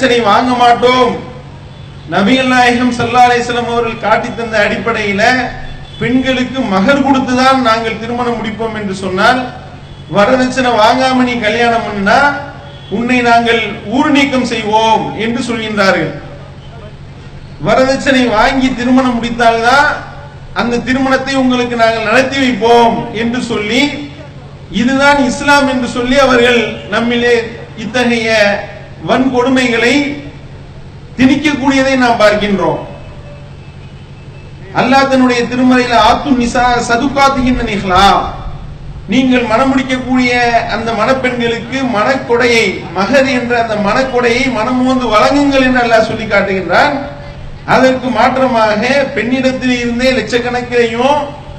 வரதட்சணை வாங்க மாட்டோம் நபிகள் நாயகம் ஸல்லல்லாஹு அலைஹி வஸல்லம் அவர்கள் காட்டி தந்த அடிப்படையில பெண்களுக்கு மகர் கொடுத்துதான் நாங்கள் திருமணம் முடிப்போம் என்று சொன்னால் வரதட்சணை வாங்காம நீ கல்யாணம் பண்ணா உன்னை நாங்கள் ஊர் நீக்கம் செய்வோம் என்று சொல்கின்றார்கள் வரதட்சணை வாங்கி திருமணம் முடித்தால்தான் அந்த திருமணத்தை உங்களுக்கு நாங்கள் நடத்தி வைப்போம் என்று சொல்லி இதுதான் இஸ்லாம் என்று சொல்லி அவர்கள் நம்மிலே இத்தகைய வன்கொடுமைகளை திணிக்கக்கூடியதை நாம் பார்க்கின்றோம் அல்லாஹ் தன்னுடைய திருமறையில ஆத்து நிசா சதுக்காத்துகின்ற நிகழா நீங்கள் மனம் முடிக்கக்கூடிய அந்த மணப்பெண்களுக்கு மனக்கொடையை மகர் என்ற அந்த மனக்கொடையை மனமோந்து வழங்குங்கள் என்று அல்லாஹ் சொல்லி காட்டுகின்றான் அதற்கு மாற்றமாக பெண்ணிடத்தில் இருந்தே லட்சக்கணக்கிலையும்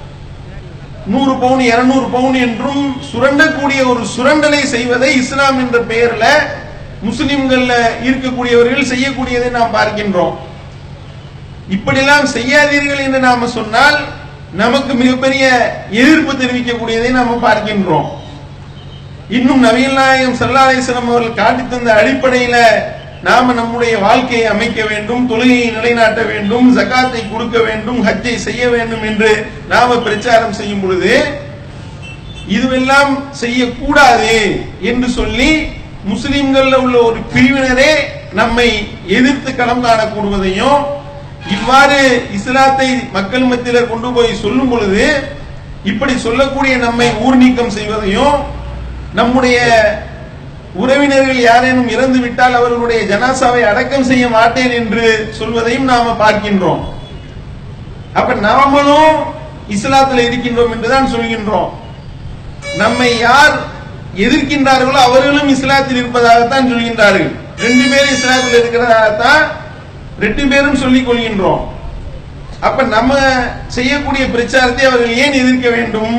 நூறு பவுன் இருநூறு பவுன் என்றும் சுரண்டக்கூடிய ஒரு சுரண்டலை செய்வதை இஸ்லாம் என்ற பெயர்ல முஸ்லிம்கள்ல இருக்கக்கூடியவர்கள் செய்யக்கூடியதை நாம் பார்க்கின்றோம் இப்படியெல்லாம் செய்யாதீர்கள் என்று நாம சொன்னால் நமக்கு மிகப்பெரிய எதிர்ப்பு தெரிவிக்கக்கூடியதை நாம பார்க்கின்றோம் இன்னும் நவீன நாயகம் சல்லாசனம் அவர்கள் காட்டி தந்த அடிப்படையில நாம நம்முடைய வாழ்க்கையை அமைக்க வேண்டும் தொழுகையை நிலைநாட்ட வேண்டும் ஜகாத்தை கொடுக்க வேண்டும் ஹஜ்ஜை செய்ய வேண்டும் என்று நாம பிரச்சாரம் செய்யும் பொழுது இதுவெல்லாம் செய்யக்கூடாது என்று சொல்லி முஸ்லிம்கள்ல உள்ள ஒரு பிரிவினரே நம்மை எதிர்த்து களம் காணக்கூடுவதையும் இவ்வாறு இஸ்லாத்தை மக்கள் மத்தியில கொண்டு போய் சொல்லும் பொழுது இப்படி சொல்லக்கூடிய நம்மை ஊர் நீக்கம் செய்வதையும் நம்முடைய உறவினர்கள் யாரேனும் இறந்து விட்டால் அவர்களுடைய ஜனாசாவை அடக்கம் செய்ய மாட்டேன் என்று சொல்வதையும் நாம பார்க்கின்றோம் அப்ப நாமளும் இஸ்லாத்தில் இருக்கின்றோம் என்றுதான் சொல்கின்றோம் நம்மை யார் எதிர்க்கின்றார்களோ அவர்களும் இஸ்லாத்தில் இருப்பதாகத்தான் சொல்கின்றார்கள் ரெண்டு பேரும் இஸ்லாத்தில் இருக்கிறதாகத்தான் ரெண்டு பேரும் சொல்லிக் கொள்கின்றோம் அப்ப நம்ம செய்யக்கூடிய பிரச்சாரத்தை அவர்கள் ஏன் எதிர்க்க வேண்டும்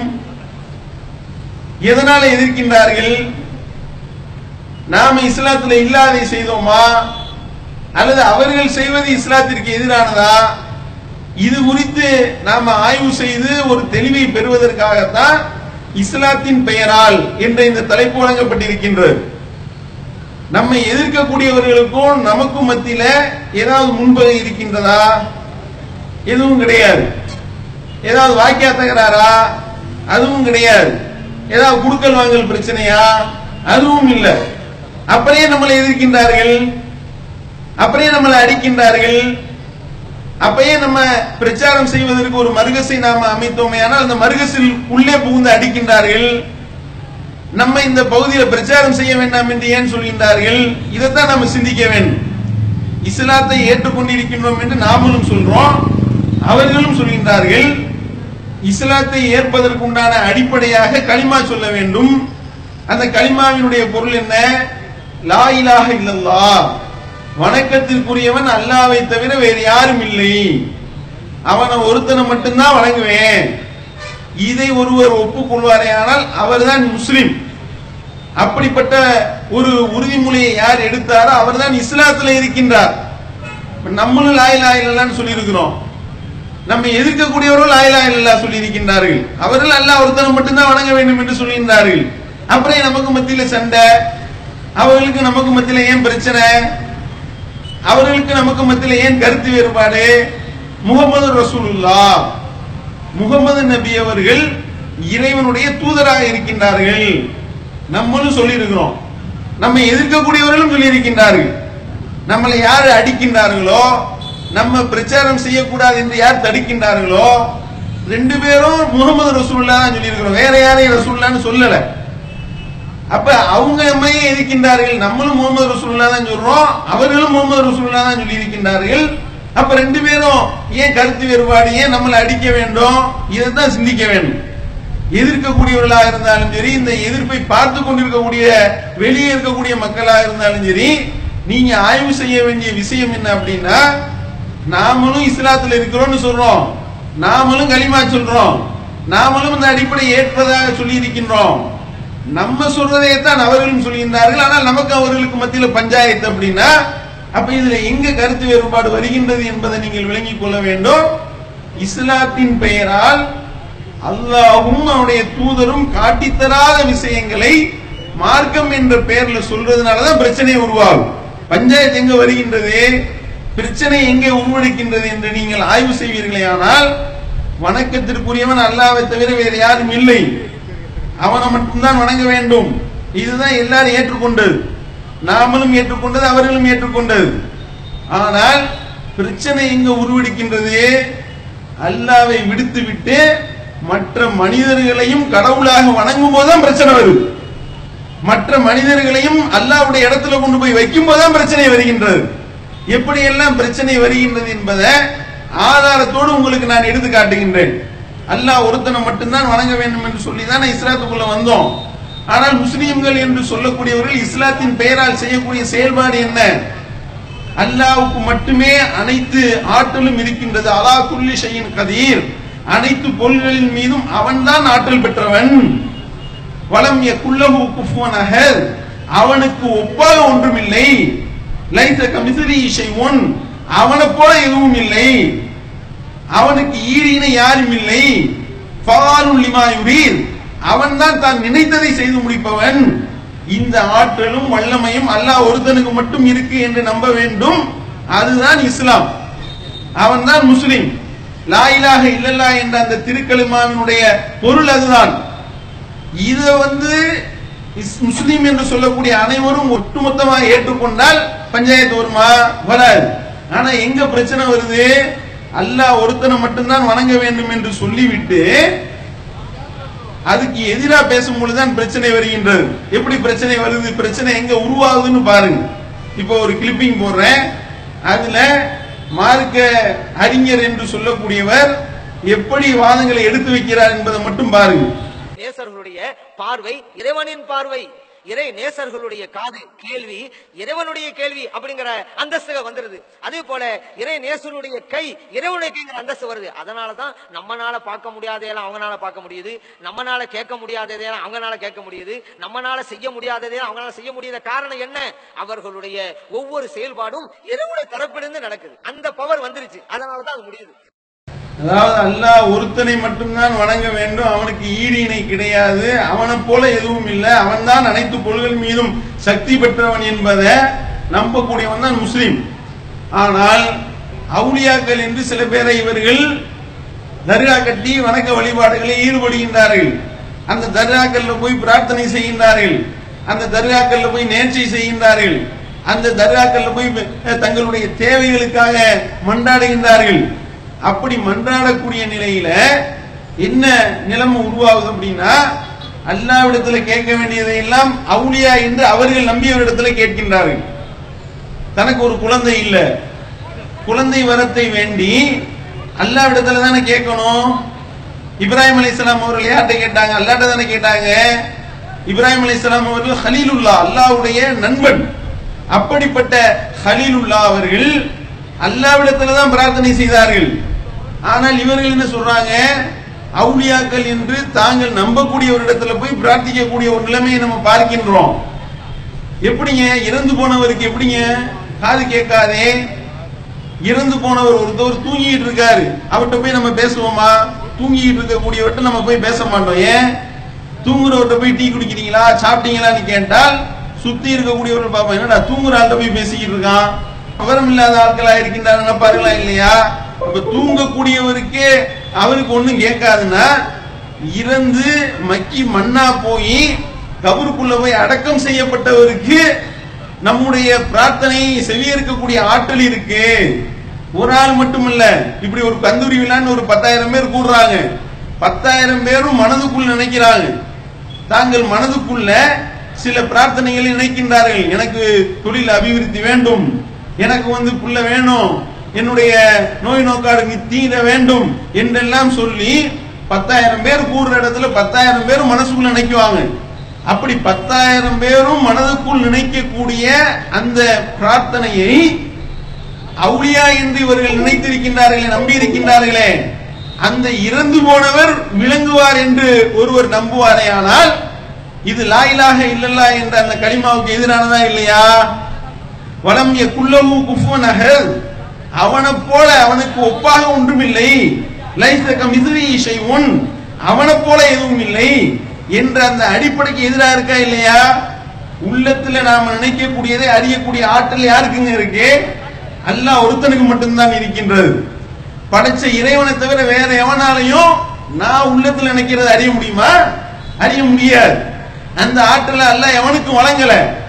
எதனால எதிர்க்கின்றார்கள் நாம இஸ்லாத்துல இல்லாதை செய்தோமா அல்லது அவர்கள் செய்வது இஸ்லாத்திற்கு எதிரானதா இது குறித்து நாம ஆய்வு செய்து ஒரு தெளிவை பெறுவதற்காகத்தான் இஸ்லாத்தின் பெயரால் என்ற இந்த தலைப்பு வழங்கப்பட்டிருக்கின்றது நம்மை எதிர்க்கக்கூடியவர்களுக்கும் நமக்கும் மத்தியில ஏதாவது முன்பகை இருக்கின்றதா எதுவும் கிடையாது ஏதாவது வாக்கியா தகராறா அதுவும் கிடையாது ஏதாவது குடுக்கல் வாங்கல் பிரச்சனையா அதுவும் இல்லை அப்படியே நம்மளை எதிர்க்கின்றார்கள் அப்படியே நம்மளை அடிக்கின்றார்கள் அப்பயே நம்ம பிரச்சாரம் செய்வதற்கு ஒரு மருகசை நாம அமைத்தோமே ஆனால் அந்த மருகசில் உள்ளே புகுந்து அடிக்கின்றார்கள் நம்ம இந்த பகுதியில் பிரச்சாரம் செய்ய வேண்டாம் என்று ஏன் சொல்கின்றார்கள் இதைத்தான் நாம சிந்திக்க வேண்டும் இஸ்லாத்தை ஏற்றுக்கொண்டிருக்கின்றோம் என்று நாமளும் சொல்றோம் அவர்களும் சொல்கின்றார்கள் இஸ்லாத்தை ஏற்பதற்கு உண்டான அடிப்படையாக களிமா சொல்ல வேண்டும் அந்த களிமாவினுடைய பொருள் என்ன லா இலாஹ இல்லல்லா வணக்கத்திற்குரியவன் அல்லாவை தவிர வேறு யாரும் இல்லை அவனை ஒருத்தனை மட்டும்தான் வணங்குவேன் இதை ஒருவர் ஒப்புக்கொள்வாரேயானால் அவர்தான் முஸ்லிம் அப்படிப்பட்ட ஒரு உறுதிமொழியை யார் எடுத்தாரோ அவர்தான் இஸ்லாத்துல இருக்கின்றார் இப்ப நம்மளும் லாயிலா இல்லலான்னு சொல்லி இருக்கிறோம் நம்ம எதிர்க்கக்கூடியவர்கள் லாயிலா இல்லா சொல்லி இருக்கின்றார்கள் அவர்கள் அல்லாஹ் ஒருத்தனை மட்டும்தான் வணங்க வேண்டும் என்று சொல்கின்றார்கள் அப்புறம் நமக்கு மத்தியில சண்டை அவர்களுக்கு நமக்கு மத்தியில ஏன் பிரச்சனை அவர்களுக்கு நமக்கு மத்தியில ஏன் கருத்து வேறுபாடு முகமது ரசூலுல்லா முகமது நபி அவர்கள் இறைவனுடைய தூதராக இருக்கின்றார்கள் நம்மளும் சொல்லியிருக்கிறோம் நம்ம எதிர்க்கக்கூடியவர்களும் சொல்லியிருக்கின்றார்கள் நம்மளை யார் அடிக்கின்றார்களோ நம்ம பிரச்சாரம் செய்யக்கூடாது என்று யார் தடுக்கின்றார்களோ ரெண்டு பேரும் முகமது ரசூல்லா தான் சொல்லியிருக்கிறோம் வேற யாரையும் ரசூல்லான்னு சொல்லல அப்ப அவங்க நம்மையே எதிர்க்கின்றார்கள் நம்மளும் முகமது ரசூல்லா தான் சொல்றோம் அவர்களும் முகமது ரசூல்லா தான் சொல்லி இருக்கின்றார்கள் அப்ப ரெண்டு பேரும் ஏன் கருத்து வேறுபாடு ஏன் நம்மளை அடிக்க வேண்டும் இதைத்தான் சிந்திக்க வேண்டும் எதிர்க்கக்கூடியவர்களாக இருந்தாலும் சரி இந்த எதிர்ப்பை பார்த்து கொண்டிருக்கக்கூடிய வெளியே இருக்கக்கூடிய மக்களாக இருந்தாலும் சரி நீங்க ஆய்வு செய்ய வேண்டிய விஷயம் என்ன அப்படின்னா நாமளும் இஸ்லாத்துல இருக்கிறோம்னு சொல்றோம் நாமளும் களிமா சொல்றோம் நாமளும் இந்த அடிப்படை ஏற்பதாக சொல்லி இருக்கின்றோம் நம்ம சொல்றதையே தான் அவர்களும் சொல்கின்றார்கள் ஆனால் நமக்கு அவர்களுக்கு மத்தியில பஞ்சாயத்து அப்படின்னா அப்ப இதுல எங்க கருத்து வேறுபாடு வருகின்றது என்பதை நீங்கள் விளங்கிக் கொள்ள வேண்டும் இஸ்லாத்தின் பெயரால் அல்லாஹ்வும் அவனுடைய தூதரும் காட்டித்தராத விஷயங்களை மார்க்கம் என்ற பெயர்ல சொல்றதுனாலதான் பிரச்சனை உருவாகும் பஞ்சாயத்து எங்க வருகின்றது பிரச்சனை எங்கே உருவெடுக்கின்றது என்று நீங்கள் ஆய்வு செய்வீர்களே ஆனால் வணக்கத்திற்குரியவன் அல்லாவை தவிர வேறு யாரும் இல்லை அவனை மட்டும்தான் வணங்க வேண்டும் இதுதான் எல்லாரும் ஏற்றுக்கொண்டது நாமளும் ஏற்றுக்கொண்டது அவர்களும் ஏற்றுக்கொண்டது ஆனால் பிரச்சனை எங்க உருவெடுக்கின்றது அல்லாவை விடுத்து விட்டு மற்ற மனிதர்களையும் கடவுளாக வணங்கும் போதுதான் பிரச்சனை வருது மற்ற மனிதர்களையும் அல்லாவுடைய இடத்துல கொண்டு போய் வைக்கும் போதுதான் பிரச்சனை வருகின்றது எப்படியெல்லாம் பிரச்சனை வருகின்றது என்பதை ஆதாரத்தோடு உங்களுக்கு நான் எடுத்து காட்டுகின்றேன் அல்லாஹ் ஒருத்தனை மட்டும்தான் வணங்க வேண்டும் என்று சொல்லி தான் இஸ்லாத்துக்குள்ள வந்தோம் ஆனால் முஸ்லிம்கள் என்று சொல்லக்கூடியவர்கள் இஸ்லாத்தின் பெயரால் செய்யக்கூடிய செயல்பாடு என்ன அல்லாவுக்கு மட்டுமே அனைத்து ஆற்றலும் இருக்கின்றது அலா குல்லி ஷையின் கதீர் அனைத்து பொருள்களின் மீதும் அவன்தான் ஆற்றல் பெற்றவன் வலம் குல்லஹு குஃபுவன் அஹத் அவனுக்கு ஒப்பாக ஒன்றுமில்லை லைச கமிசிரி ஷைஉன் அவனைப் போல எதுவும் இல்லை அவனுக்கு ஈடு இணை யாரும் இல்லை ஃபாலுல் லிமா யுரீத் அவன்தான் தான் நினைத்ததை செய்து முடிப்பவன் இந்த ஆற்றலும் வல்லமையும் அல்லாஹ் ஒருத்தனுக்கு மட்டும் இருக்கு என்று நம்ப வேண்டும் அதுதான் இஸ்லாம் அவன்தான் முஸ்லிம் லா இலாஹ இல்லல்லா என்ற அந்த திருக்கலிமாவினுடைய பொருள் அதுதான் இத வந்து இஸ்- முஸ்லிம் என்று சொல்லக்கூடிய அனைவரும் ஒட்டுமொத்தமாக ஏற்றுக்கொண்டால் பஞ்சாயத்து வருமா வராது ஆனா எங்க பிரச்சனை வருது அல்லாஹ் ஒருத்தனை மட்டும்தான் வணங்க வேண்டும் என்று சொல்லிவிட்டு அதுக்கு எதிரா பேசும் பொழுதுதான் பிரச்சனை வருகின்றது எப்படி பிரச்சனை வருது பிரச்சனை எங்க உருவாகுதுன்னு பாருங்க இப்போ ஒரு கிளிப்பிங் போடுறேன் அதுல மார்க்க அறிஞர் என்று சொல்லக்கூடியவர் எப்படி வாதங்களை எடுத்து வைக்கிறார் என்பதை மட்டும் பாருங்க நேசர்களுடைய பார்வை இறைவனின் பார்வை இறை நேசர்களுடைய காது கேள்வி இறைவனுடைய கேள்வி அப்படிங்கிற அந்தஸ்து வந்துருது அதே போல இறை நேசருடைய கை இறைவனுடைய கைங்கிற அந்தஸ்து வருது அதனாலதான் நம்மனால பார்க்க முடியாதையெல்லாம் அவங்கனால பார்க்க முடியுது நம்மனால கேட்க முடியாததையெல்லாம் அவங்கனால கேட்க முடியுது நம்மனால செய்ய முடியாததையெல்லாம் அவங்களால செய்ய முடியாத காரணம் என்ன அவர்களுடைய ஒவ்வொரு செயல்பாடும் இறைவனுடைய தரப்பிலிருந்து நடக்குது அந்த பவர் வந்துருச்சு அதனாலதான் அது முடியுது அதாவது அல்லாஹ் ஒருத்தனை மட்டும்தான் வணங்க வேண்டும் அவனுக்கு ஈடு இணை கிடையாது அவனைப் போல எதுவும் இல்லை அவன்தான் அனைத்து பொருள்கள் மீதும் சக்தி பெற்றவன் என்பதை நம்பக்கூடியவன் தான் முஸ்லிம் ஆனால் அவுலியாக்கள் என்று சில பேரை இவர்கள் தர்கா கட்டி வணக்க வழிபாடுகளில் ஈடுபடுகின்றார்கள் அந்த தர்காக்கள்ல போய் பிரார்த்தனை செய்கின்றார்கள் அந்த தர்காக்கள்ல போய் நேர்ச்சை செய்கின்றார்கள் அந்த தர்காக்கள்ல போய் அஹ், தங்களுடைய தேவைகளுக்காக மன்றாடுகின்றார்கள் அப்படி மன்றாடக்கூடிய நிலையில என்ன நிலைமை உருவாகுது அப்படின்னா அல்லாவிடத்துல கேட்க வேண்டியதை எல்லாம் அவுலியா என்று அவர்கள் நம்பியவரிடத்துல கேட்கின்றார்கள் தனக்கு ஒரு குழந்தை இல்ல குழந்தை வரத்தை வேண்டி அல்லாவிடத்துல தானே கேட்கணும் இப்ராஹிம் அலைஹிஸ்ஸலாம் அவர்கள் யார்கிட்ட கேட்டாங்க அல்லாட்ட தானே கேட்டாங்க இப்ராஹிம் அலைஹிஸ்ஸலாம் அவர்கள் ஹலீலுல்லா அல்லாஹ்வுடைய நண்பன் அப்படிப்பட்ட ஹலீலுல்லா அவர்கள் அல்லாவிடத்துல தான் பிரார்த்தனை செய்தார்கள் ஆனால் இவர்கள் என்ன சொல்றாங்க அவுலியாக்கள் என்று தாங்கள் நம்பக்கூடியவரிடத்துல போய் பிரார்த்திக்கக்கூடிய ஒரு நிலைமையை நம்ம பார்க்கின்றோம் எப்படிங்க இறந்து போனவருக்கு எப்படிங்க காது கேட்காதே இறந்து போனவர் ஒருத்தவர் தூங்கிட்டு இருக்காரு அவர்கிட்ட போய் நம்ம பேசுவோமா தூங்கிட்டு இருக்கக்கூடியவர்கிட்ட நம்ம போய் பேச மாட்டோம் ஏன் தூங்குறவர்கிட்ட போய் டீ குடிக்கிறீங்களா சாப்பிட்டீங்களான்னு கேட்டால் சுத்தி இருக்கக்கூடியவர்கள் பார்ப்போம் என்னடா தூங்குற ஆள்கிட்ட போய் பேசிக்கிட்டு இருக்கான் விவரம் இல்லாத ஆட்களா இருக்கின்றார் நினைப்பார்களா இல்லையா அப்ப தூங்கக்கூடியவருக்கே அவருக்கு ஒண்ணும் கேட்காதுன்னா இறந்து மக்கி மண்ணா போய் கபருக்குள்ள போய் அடக்கம் செய்யப்பட்டவருக்கு நம்முடைய பிரார்த்தனை செவியேற்கக்கூடிய ஆற்றல் இருக்கு ஒரு ஆள் மட்டுமல்ல இப்படி ஒரு கந்தூரி விழான்னு ஒரு பத்தாயிரம் பேர் கூடுறாங்க பத்தாயிரம் பேரும் மனதுக்குள் நினைக்கிறாங்க தாங்கள் மனதுக்குள்ள சில பிரார்த்தனைகளை நினைக்கின்றார்கள் எனக்கு தொழில் அபிவிருத்தி வேண்டும் எனக்கு வந்து புள்ள வேணும் என்னுடைய நோய் நோக்காடுக்கு தீர வேண்டும் என்றெல்லாம் சொல்லி பத்தாயிரம் பேர் கூடுற இடத்துல பத்தாயிரம் பேரும் மனசுக்குள்ள நினைக்குவாங்க அப்படி பத்தாயிரம் பேரும் மனதுக்குள் நினைக்கக்கூடிய அந்த பிரார்த்தனையை அவுளியா என்று இவர்கள் நினைத்திருக்கின்றார்களே நம்பி இருக்கின்றார்களே அந்த இறந்து போனவர் விளங்குவார் என்று ஒருவர் நம்புவாரேயானால் இது லாயிலாக இல்லல்லா என்ற அந்த கலிமாவுக்கு எதிரானதா இல்லையா வலம் குல்லவு குஃபுவன் அஹத் அவனைப் போல அவனுக்கு ஒப்பாக ஒன்றுமில்லை லைச கமிதுரி ஷைஉன் அவனைப் போல எதுவும் இல்லை என்ற அந்த அடிப்படைக்கு எதிராக இருக்கா இல்லையா உள்ளத்துல நாம நினைக்கக்கூடியதை அறியக்கூடிய ஆற்றல் யாருக்குங்க இருக்கு அல்லாஹ் ஒருத்தனுக்கு மட்டும்தான் இருக்கின்றது படைச்ச இறைவனை தவிர வேற எவனாலையும் நான் உள்ளத்துல நினைக்கிறதை அறிய முடியுமா அறிய முடியாது அந்த ஆற்றலை அல்லாஹ் எவனுக்கும் வழங்கல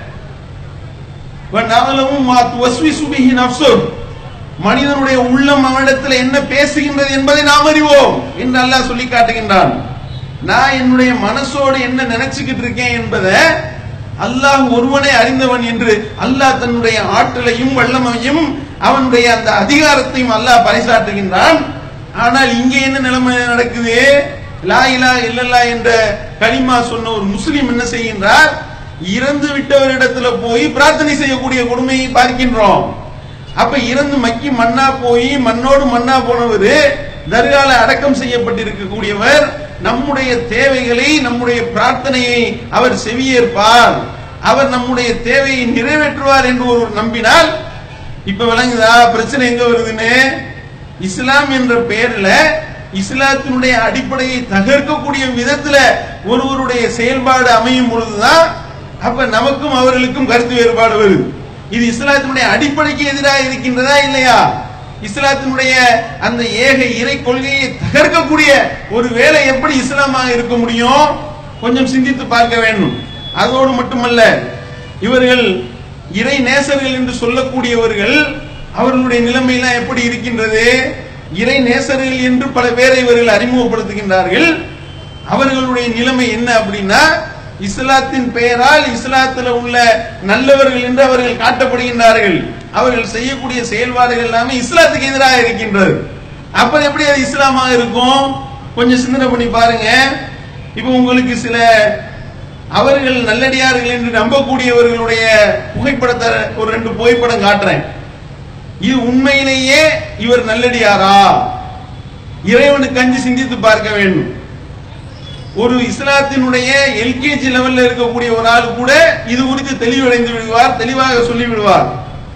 வநஅலமு மா துவஸ்விசு பிஹி நஃப்ஸுஹ். மனிதனுடைய உள்ளம் அவனிடத்தில் என்ன பேசுகின்றது என்பதை நாம் அறிவோம் என்று அல்லாஹ் சொல்லி காட்டுகின்றான் நான் என்னுடைய மனசோடு என்ன நினைச்சுக்கிட்டு இருக்கேன் என்பதை அல்லாஹ் ஒருவனை அறிந்தவன் என்று அல்லாஹ் தன்னுடைய ஆற்றலையும் வல்லமையும் அவனுடைய அந்த அதிகாரத்தையும் அல்லாஹ் பறைசாற்றுகின்றான் ஆனால் இங்கே என்ன நிலைமை நடக்குது லா இலாஹ இல்லல்லா என்ற கலிமா சொன்ன ஒரு முஸ்லிம் என்ன செய்கின்றார் இறந்து விட்டவரிடத்துல போய் பிரார்த்தனை செய்யக்கூடிய கொடுமையை பார்க்கின்றோம் அப்ப இறந்து மக்கி மண்ணா போய் மண்ணோடு மண்ணா போனவர் தர்கால அடக்கம் செய்யப்பட்டிருக்கக்கூடியவர் நம்முடைய தேவைகளை நம்முடைய பிரார்த்தனையை அவர் செவியேற்பார் அவர் நம்முடைய தேவையை நிறைவேற்றுவார் என்று ஒரு நம்பினால் இப்ப விளங்குதா பிரச்சனை எங்க வருதுன்னு இஸ்லாம் என்ற பெயர்ல இஸ்லாத்தினுடைய அடிப்படையை தகர்க்கக்கூடிய விதத்துல ஒருவருடைய செயல்பாடு அமையும் பொழுதுதான் அப்ப நமக்கும் அவர்களுக்கும் கருத்து வேறுபாடு வருது இது இஸ்லாத்தினுடைய அடிப்படைக்கு எதிராக இருக்கின்றதா இல்லையா இஸ்லாத்தினுடைய அந்த ஏக இறை கொள்கையை தகர்க்கக்கூடிய ஒரு வேலை எப்படி இஸ்லாமாக இருக்க முடியும் கொஞ்சம் சிந்தித்து பார்க்க வேண்டும் அதோடு மட்டுமல்ல இவர்கள் இறை நேசர்கள் என்று சொல்லக்கூடியவர்கள் அவர்களுடைய நிலைமையெல்லாம் எப்படி இருக்கின்றது இறை நேசர்கள் என்று பல பேரை இவர்கள் அறிமுகப்படுத்துகின்றார்கள் அவர்களுடைய நிலைமை என்ன அப்படின்னா இஸ்லாத்தின் பெயரால் இஸ்லாத்தில் உள்ள நல்லவர்கள் என்று அவர்கள் காட்டப்படுகின்றார்கள் அவர்கள் செய்யக்கூடிய செயல்பாடுகள் எல்லாமே இஸ்லாத்துக்கு எதிராக இருக்கின்றது அப்ப எப்படி அது இஸ்லாமாக இருக்கும் கொஞ்சம் சிந்தனை பண்ணி பாருங்க இப்ப உங்களுக்கு சில அவர்கள் நல்லடியார்கள் என்று நம்பக்கூடியவர்களுடைய புகைப்படத்தை ஒரு ரெண்டு புகைப்படம் காட்டுறேன் இது உண்மையிலேயே இவர் நல்லடியாரா இறைவனுக்கு அஞ்சு சிந்தித்து பார்க்க வேண்டும் ஒரு இஸ்லாத்தினுடைய எல்கேஜி லெவல்ல இருக்கக்கூடிய ஒரு ஆள் கூட இது குறித்து தெளிவடைந்து விடுவார் தெளிவாக சொல்லி விடுவார்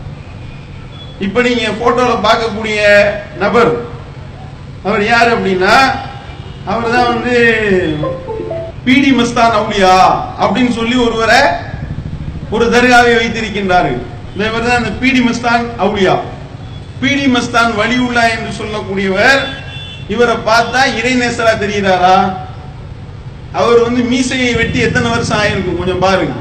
இப்ப நீங்க போட்டோல பார்க்கக்கூடிய நபர் அவர் யார் அப்படின்னா அவர் தான் வந்து பிடி மஸ்தான் அவுலியா அப்படின்னு சொல்லி ஒருவரை ஒரு தர்காவை வைத்திருக்கின்றார்கள் இவர் தான் அந்த பிடி மஸ்தான் அவுலியா பிடி மஸ்தான் வலியுல்லா என்று சொல்லக்கூடியவர் இவரை பார்த்தா இறைநேசரா தெரிகிறாரா அவர் வந்து மீசையை வெட்டி எத்தனை வருஷம் ஆயிருக்கும் கொஞ்சம் பாருங்க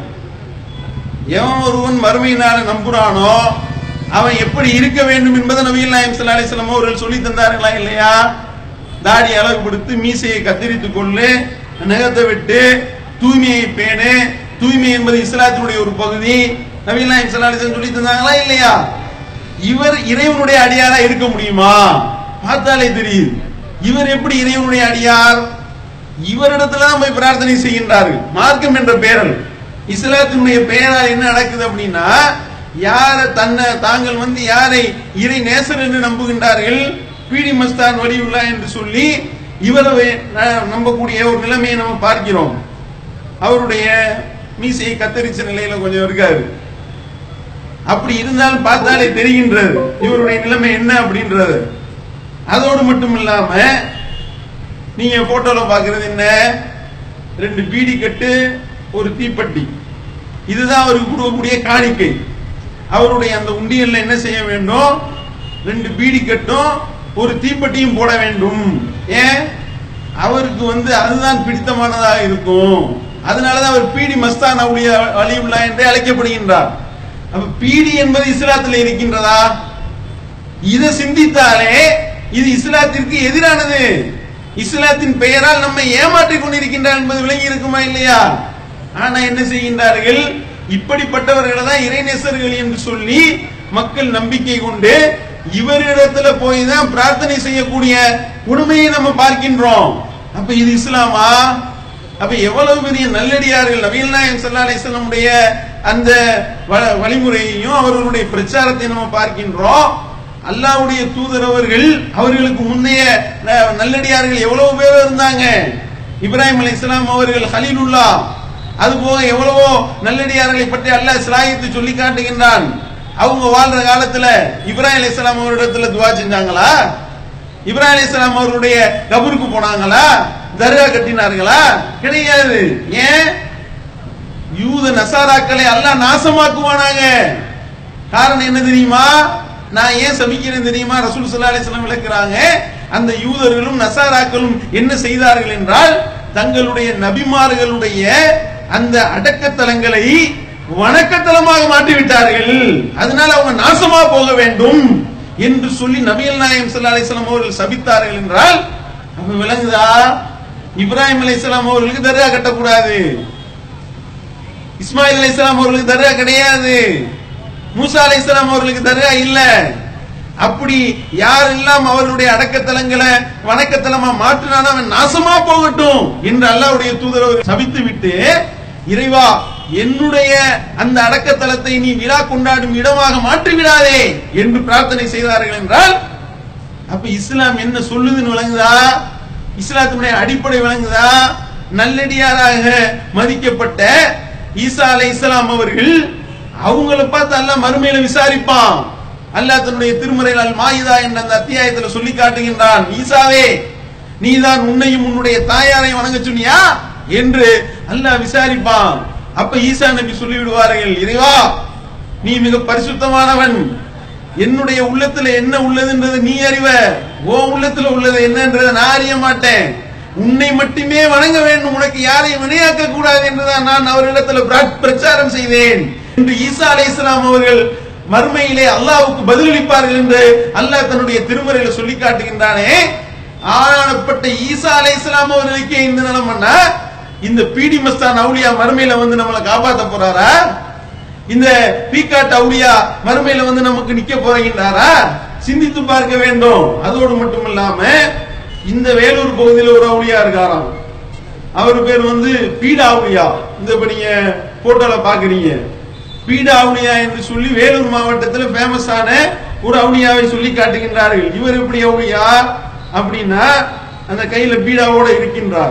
எவன் ஒருவன் மறுமையினால நம்புறானோ அவன் எப்படி இருக்க வேண்டும் என்பதை நபிகள் நாயம் ஸல்லல்லாஹு அலைஹி வஸல்லம் அவர்கள் சொல்லி தந்தார்களா இல்லையா தாடி அழகுபடுத்து மீசையை கத்தரித்துக் கொள்ளு நகத்தை விட்டு தூய்மையை பேணு தூய்மை என்பது இஸ்லாத்தினுடைய ஒரு பகுதி நபிகள் நாயம் ஸல்லல்லாஹு அலைஹி வஸல்லம் சொல்லி தந்தாங்களா இல்லையா இவர் இறைவனுடைய அடியாரா இருக்க முடியுமா பார்த்தாலே தெரியுது இவர் எப்படி இறைவனுடைய அடியார் இவரிடத்துல தான் போய் பிரார்த்தனை செய்கின்றார்கள் மார்க்கம் என்ற பெயரல் இஸ்லாத்தினுடைய பெயரால் என்ன நடக்குது அப்படின்னா யார தன்னை தாங்கள் வந்து யாரை இறை நேசர் என்று நம்புகின்றார்கள் பீடி மஸ்தான் வலியுல்லா என்று சொல்லி இவரை ந- நம்பக்கூடிய ஒரு நிலைமையை நம்ம பார்க்கிறோம் அவருடைய மீசையை கத்தரிச்ச நிலையில கொஞ்சம் இருக்காரு அப்படி இருந்தாலும் பார்த்தாலே தெரிகின்றது இவருடைய நிலைமை என்ன அப்படின்றது அதோடு மட்டும் இல்லாம நீங்க போட்டோல பாக்குறது என்ன ரெண்டு பீடி கட்டு ஒரு தீப்பெட்டி இதுதான் அவருக்கு கொடுக்கக்கூடிய காணிக்கை அவருடைய அந்த உண்டியல்ல என்ன செய்ய வேண்டும் ரெண்டு பீடி கட்டும் ஒரு தீப்பெட்டியும் போட வேண்டும் ஏன் அவருக்கு வந்து அதுதான் பிடித்தமானதாக இருக்கும் அதனாலதான் அவர் பீடி மஸ்தான் அவுலியா அலியுல்லா என்றே அழைக்கப்படுகின்றார் அப்ப பீடி என்பது இஸ்லாத்தில் இருக்கின்றதா இதை சிந்தித்தாலே இது இஸ்லாத்திற்கு எதிரானது இஸ்லாத்தின் பெயரால் நம்மை ஏமாற்றிக் கொண்டிருக்கின்றார் என்பது விளங்கி இருக்குமா இல்லையா ஆனா என்ன செய்கின்றார்கள் இப்படிப்பட்டவர்களை தான் இறைநேசர்கள் என்று சொல்லி மக்கள் நம்பிக்கை கொண்டு இவரிடத்துல போய் தான் பிரார்த்தனை செய்யக்கூடிய உண்மையை நம்ம பார்க்கின்றோம் அப்ப இது இஸ்லாமா அப்ப எவ்வளவு பெரிய நல்லடியார்கள் நபீல் நாயம் சல்லா அலிஸ்லமுடைய அந்த வ- வழிமுறையையும் அவர்களுடைய பிரச்சாரத்தை நம்ம பார்க்கின்றோம் அல்லாஹ்வுடைய தூதர் அவர்கள் அவர்களுக்கு முந்தைய ந- நல்லடியார்கள் எவ்வளவு பேர் இருந்தாங்க இப்ராஹிம் அலி இஸ்லாம் அவர்கள் ஹலீலுல்லா அது போக எவ்வளவோ நல்லடியார்களை பற்றி அல்லாஹ் சிலாயத்து சொல்லி காட்டுகின்றான் அவங்க வாழ்ற காலத்துல இப்ராஹிம் அலி இஸ்லாம் அவரிடத்துல துவா செஞ்சாங்களா இப்ராஹிம் அலி இஸ்லாம் அவர்களுடைய கபருக்கு போனாங்களா தர்கா கட்டினார்களா கிடையாது ஏன் யூத நசாராக்களை அல்லாஹ் நாசமாக்குவானாங்க காரணம் என்ன தெரியுமா நான் ஏன் சபிக்கிறேன் தெரியுமா ரசூல் ஸல்லல்லாஹு அலைஹி வஸல்லம் விளக்குறாங்க அந்த யூதர்களும் நசாராக்களும் என்ன செய்தார்கள் என்றால் தங்களுடைய நபிமார்களுடைய அந்த அடக்கத்தலங்களை வணக்கத்தலமாக மாற்றி விட்டார்கள் அதனால அவங்க நாசமா போக வேண்டும் என்று சொல்லி நபிகள் நாயகம் ஸல்லல்லாஹு அலைஹி வஸல்லம் அவர்கள் சபித்தார்கள் என்றால் அப்ப விளங்குதா இப்ராஹிம் அலைஹிஸ்ஸலாம் அவர்களுக்கு தர்கா கட்டக்கூடாது இஸ்மாயில் அலைஹிஸ்ஸலாம் அவர்களுக்கு தர்கா கிடையாது மூசா அலைஹிஸ்ஸலாம் அவர்களுக்கு தர்கா இல்ல அப்படி யாரெல்லாம் அவர்களுடைய அடக்கத்தலங்களை வணக்கத்தலமா மாற்றினாலும் அவன் நாசமா போகட்டும் என்று அல்லாஹ்வுடைய தூதர் அவர் சபித்து விட்டு இறைவா என்னுடைய அந்த அடக்கத்தலத்தை நீ விழா கொண்டாடும் இடமாக மாற்றி விடாதே என்று பிரார்த்தனை செய்தார்கள் என்றால் அப்ப இஸ்லாம் என்ன சொல்லுதுன்னு விளங்குதா இஸ்லாத்தினுடைய அடிப்படை விளங்குதா நல்லடியாராக மதிக்கப்பட்ட ஈசா அலை இஸ்லாம் அவர்கள் அவங்கள பார்த்து அல்லாஹ் மறுமையில விசாரிப்பான் அல்லாஹ் தன்னுடைய திருமறையில் அல் மாயிதா என்ற அந்த அத்தியாயத்துல சொல்லி காட்டுகின்றான் ஈசாவே நீதான் உன்னையும் உன்னுடைய தாயாரையும் வணங்க சொன்னியா என்று அல்லாஹ் விசாரிப்பான் அப்ப ஈசா நபி சொல்லி விடுவார்கள் இறைவா நீ மிக பரிசுத்தமானவன் என்னுடைய உள்ளத்துல என்ன உள்ளதுன்றது நீ அறிவ ஓ உள்ளத்துல உள்ளது என்னன்றதை நான் அறிய மாட்டேன் உன்னை மட்டுமே வணங்க வேண்டும் உனக்கு யாரையும் வினையாக்க கூடாது என்றுதான் நான் அவரிடத்துல பிர- பிரச்சாரம் செய்தேன் என்று ஈசா அலைஹிஸ்ஸலாம் அவர்கள் மறுமையிலே அல்லாஹ்வுக்கு பதிலளிப்பார்கள் என்று அல்லாஹ் தன்னுடைய திருமறையில சொல்லி காட்டுகின்றானே ஆனானப்பட்ட ஈசா அலைஹிஸ்ஸலாம் அவர்களுக்கே இந்த நிலைமைன்னா இந்த பீடி மஸ்தான் அவுலியா மறுமையில வந்து நம்மளை காப்பாத்த போறாரா இந்த பீக்காட் அவுலியா மறுமையில வந்து நமக்கு நிக்க போறீங்கன்னாரா சிந்தித்து பார்க்க வேண்டும் அதோடு மட்டும் இல்லாம இந்த வேலூர் பகுதியில் ஒரு அவுலியா இருக்காராம் அவர் பேர் வந்து பீடா அவுலியா இந்த இப்ப நீங்க போட்டோல பாக்குறீங்க பீடா அவுலியா என்று சொல்லி வேலூர் மாவட்டத்தில் ஃபேமஸான ஒரு அவுலியாவை சொல்லி காட்டுகின்றார்கள் இவர் எப்படி அவுலியா அப்படின்னா அந்த கையில பீடாவோட இருக்கின்றார்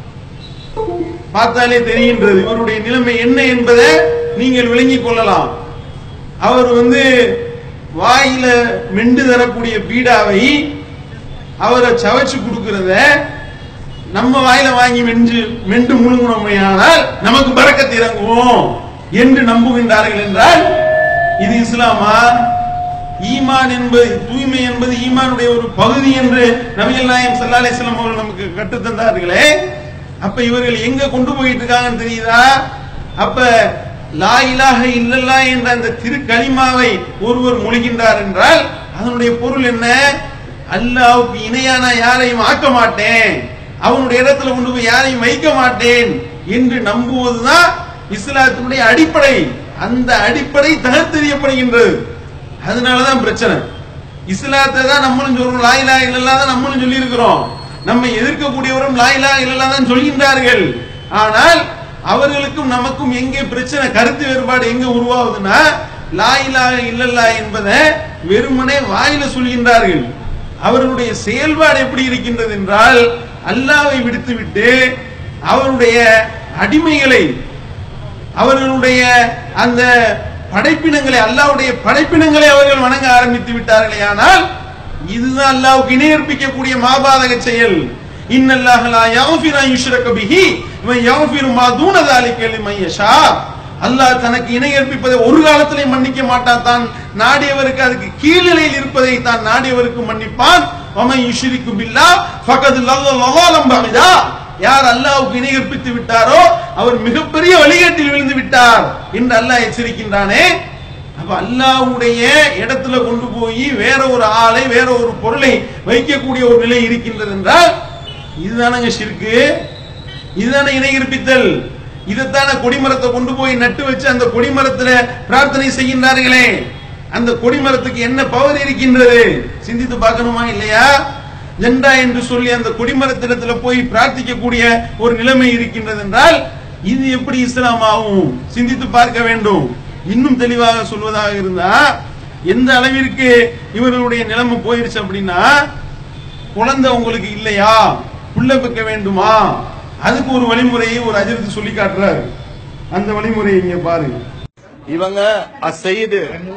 பார்த்தாலே தெரிகின்றது இவருடைய நிலைமை என்ன என்பதை நீங்கள் விளங்கிக் கொள்ளலாம் அவர் வந்து வாயில மெண்டு தரக்கூடிய பீடாவை அவரை சவைச்சு கொடுக்கிறத நம்ம வாயில வாங்கி மென்று மெண்டு முழுங்கினோமையானால் நமக்கு பறக்கத்து இறங்குவோம் என்று நம்புகின்றார்கள் என்றால் இது இஸ்லாமா ஈமான் என்பது தூய்மை என்பது ஈமானுடைய ஒரு பகுதி என்று நபிகள் நாயம் ஸல்லல்லாஹு அலைஹி வஸல்லம் அவர்கள் நமக்கு கற்றுத்தந்தார்களே அப்ப இவர்கள் எங்க கொண்டு போயிட்டு இருக்காங்கன்னு தெரியுதா அப்ப லா இலாஹ இல்லல்லா என்ற அந்த திருக்கலிமாவை ஒருவர் மொழிகின்றார் என்றால் அதனுடைய பொருள் என்ன அல்லாஹ்வுக்கு இணையான யாரையும் ஆக்க மாட்டேன் அவனுடைய இடத்துல கொண்டு போய் யாரையும் வைக்க மாட்டேன் என்று நம்புவதுதான் இஸ்லாத்தினுடைய அடிப்படை அந்த அடிப்படை தகர்த்தெறியப்படுகின்றது அதனாலதான் பிரச்சனை இஸ்லாத்தை தான் நம்மளும் சொல்றோம் லாயிலா இல்லல்லா தான் நம்மளும் சொல்லி இருக்கிறோம் நம்ம எதிர்க்கக்கூடியவரும் லாயிலா இல்லல்லா தான் சொல்கின்றார்கள் ஆனால் அவர்களுக்கும் நமக்கும் எங்கே பிரச்சனை கருத்து வேறுபாடு எங்க உருவாகுதுன்னா லாயிலா இல்லல்லா என்பதை வெறுமனே வாயில சொல்கின்றார்கள் அவர்களுடைய செயல்பாடு எப்படி இருக்கின்றது என்றால் அல்லாவை விடுத்துவிட்டு அவருடைய அடிமைகளை அவர்களுடைய அந்த படைப்பினங்களை அல்லாஹ்வுடைய படைப்பினங்களை அவர்கள் வணங்க ஆரம்பித்து விட்டார்களே ஆனால் இதுதான் அல்லாஹ்வுக்கு இணையர்ப்பிக்கக்கூடிய மாபாதக செயல் இன்னல்லாஹ் லா யக்ஃபிரு அன் யுஷ்ரக பிஹி வ யக்ஃபிரு மா தூன ذلك லிமன் யஷா அல்லாஹ் தனக்கு இணையர்ப்பிப்பதை ஒரு காலத்திலே மன்னிக்க மாட்டான் தான் நாடியவருக்கு அதுக்கு கீழ்நிலையில் இருப்பதை தான் நாடியவருக்கு மன்னிப்பான் வமன் யுஷ்ரிக்கு பில்லாஹ் ஃபகத் லல்ல லவாலம் பஹிதா யார் அல்லாஹ்வுக்கு இணை கற்பித்து விட்டாரோ அவர் மிகப்பெரிய வழிகேட்டில் விழுந்து விட்டார் என்று அல்லாஹ் எச்சரிக்கின்றானே அப்ப அல்லாஹ்வுடைய இடத்துல கொண்டு போய் வேற ஒரு ஆளை வேற ஒரு பொருளை வைக்கக்கூடிய ஒரு நிலை இருக்கின்றது என்றால் இதுதானங்க ஷிர்கு இதுதானே இணை கற்பித்தல் இதைத்தானே கொடிமரத்தை கொண்டு போய் நட்டு வச்சு அந்த கொடிமரத்துல பிரார்த்தனை செய்கின்றார்களே அந்த கொடிமரத்துக்கு என்ன பவர் இருக்கின்றது சிந்தித்து பார்க்கணுமா இல்லையா ஜெண்டா என்று சொல்லி அந்த கொடிமரத்திடத்துல போய் பிரார்த்திக்கக்கூடிய ஒரு நிலைமை இருக்கின்றது என்றால் இது எப்படி இஸ்லாம் ஆகும் சிந்தித்து பார்க்க வேண்டும் இன்னும் தெளிவாக சொல்வதாக இருந்தா எந்த அளவிற்கு இவர்களுடைய நிலைமை போயிருச்சு அப்படின்னா குழந்தை உங்களுக்கு இல்லையா புள்ள பெக்க வேண்டுமா அதுக்கு ஒரு வழிமுறையை ஒரு அஜிரத்து சொல்லி காட்டுறாரு அந்த வழிமுறையை இங்க பாருங்க இவங்க அசைது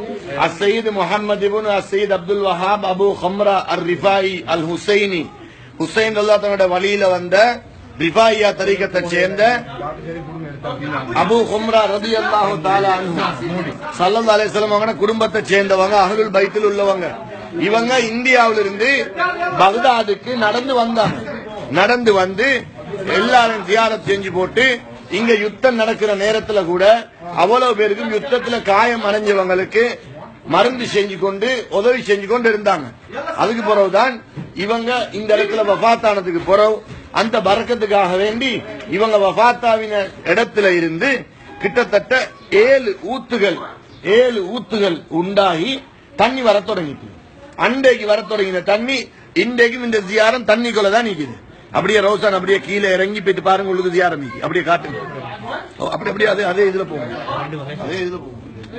அசைது முகமது இப்னு அசைத் அப்துல் வஹாப் அபு ஹம்ரா அர் ரிஃபாயி அல் ஹுசைனி ஹுசைன் அல்லா தன்னோட வழியில வந்த ரிஃபாயியா தரீகத்தை சேர்ந்த அபு ஹும்ரா ரதி அல்லாஹு சல்லம் அலிஸ்லாம் அவங்க குடும்பத்தை சேர்ந்தவங்க அகலுல் பைத்தில் உள்ளவங்க இவங்க இந்தியாவிலிருந்து பக்தாதுக்கு நடந்து வந்தாங்க நடந்து வந்து எல்லாரும் தியானம் செஞ்சு போட்டு இங்க யுத்தம் நடக்கிற நேரத்துல கூட அவ்வளவு பேருக்கும் யுத்தத்துல காயம் அடைஞ்சவங்களுக்கு மருந்து செஞ்சு கொண்டு உதவி செஞ்சு கொண்டு இருந்தாங்க அதுக்கு பிறகுதான் இவங்க இந்த இடத்துல வஃபாத்தானதுக்கு பிறகு அந்த பறக்கத்துக்காக வேண்டி இவங்க வஃபாத்தாவின இடத்துல இருந்து கிட்டத்தட்ட ஏழு ஊத்துகள் ஏழு ஊத்துகள் உண்டாகி தண்ணி வர தொடங்கிட்டு அன்றைக்கு வர தொடங்கின தண்ணி இன்றைக்கும் இந்த ஜியாரம் தண்ணிக்குள்ள தான் நிக்குது அப்படியே ரோசான் அப்படியே கீழே இறங்கி போயிட்டு பாருங்க உங்களுக்கு ஜியாரம் நிக்கி அப்படியே காட்டுங்க ஓ, அப்படி அப்படியே அதே அதே இதுல போகும் அதே இதுல போகும்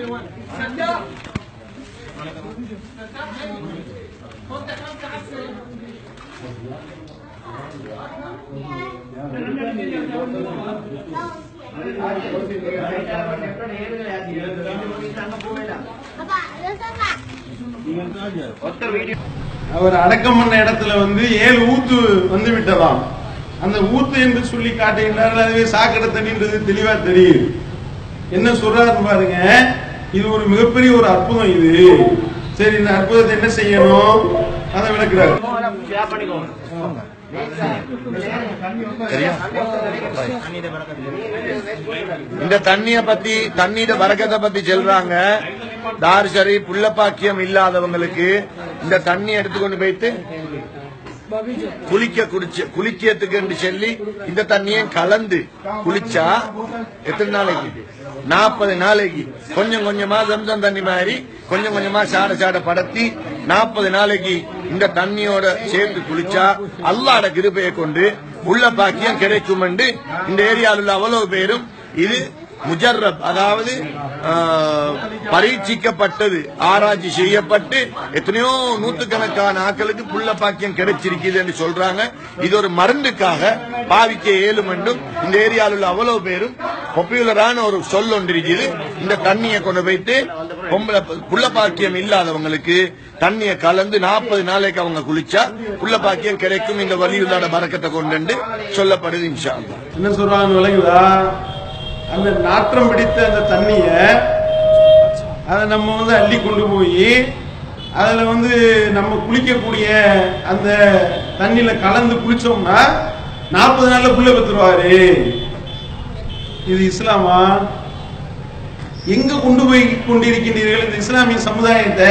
Apa, ada tak? அவர் அடக்கம் பண்ண இடத்துல வந்து ஏழு ஊத்து வந்து விட்டதாம் அந்த ஊத்து என்று சொல்லி காட்டுகின்றார்கள் அதுவே சாக்கடை தண்ணின்றது தெளிவா தெரியுது என்ன சொல்றாரு பாருங்க இது ஒரு மிகப்பெரிய ஒரு அற்புதம் இது சரி இந்த அற்புதத்தை என்ன செய்யணும் அதை விளக்குறாரு சரியா இந்த தண்ணிய பத்தி தண்ணீர வரக்கத்தை பத்தி சொல்றாங்க தார் ஷரீப் புள்ளப்பாக்கியம் இல்லாதவங்களுக்கு இந்த தண்ணி எடுத்துக்கொண்டு போயிட்டு குளிக்க குடிச்சு குளிக்கிறதுக்கு சொல்லி இந்த தண்ணியை கலந்து குளிச்சா எத்தனை நாளைக்கு நாற்பது நாளைக்கு கொஞ்சம் கொஞ்சமா சம்சம் தண்ணி மாதிரி கொஞ்சம் கொஞ்சமா சாட சாட படத்தி நாற்பது நாளைக்கு இந்த தண்ணியோட சேர்த்து குளிச்சா அல்லாட கிருபையை கொண்டு உள்ள பாக்கியம் கிடைக்கும் என்று இந்த ஏரியாவில் உள்ள அவ்வளவு பேரும் இது முஜர்ரப் அதாவது ஆஹ், பரீட்சிக்கப்பட்டது ஆராய்ச்சி செய்யப்பட்டு எத்தனையோ நூத்துக்கணக்கான ஆட்களுக்கு புள்ள பாக்கியம் கிடைச்சிருக்குது என்று சொல்றாங்க இது ஒரு மருந்துக்காக பாவிக்க இயலும் என்றும் இந்த ஏரியாவில் உள்ள அவ்வளவு பேரும் பாப்புலரான ஒரு சொல் ஒன்று இருக்குது இந்த தண்ணியை கொண்டு போயிட்டு பொம்பளை புள்ள பாக்கியம் இல்லாதவங்களுக்கு தண்ணியை கலந்து நாற்பது நாளைக்கு அவங்க குளிச்சா புள்ள பாக்கியம் கிடைக்கும் இந்த வலியுள்ளாட பறக்கத்தை கொண்டு சொல்லப்படுது இன்ஷா அல்லாஹ். என்ன சொல்றாங்க விளங்குதா அந்த நாற்றம் பிடித்த அந்த தண்ணிய அதை நம்ம வந்து அள்ளி கொண்டு போய் அதுல வந்து நம்ம குளிக்கக்கூடிய அந்த தண்ணியில கலந்து குளிச்சோம்னா நாற்பது நாள்ல புள்ள பெற்றுருவாரு இது இஸ்லாமா எங்க கொண்டு போய் கொண்டிருக்கின்றீர்கள் இந்த இஸ்லாமிய சமுதாயத்தை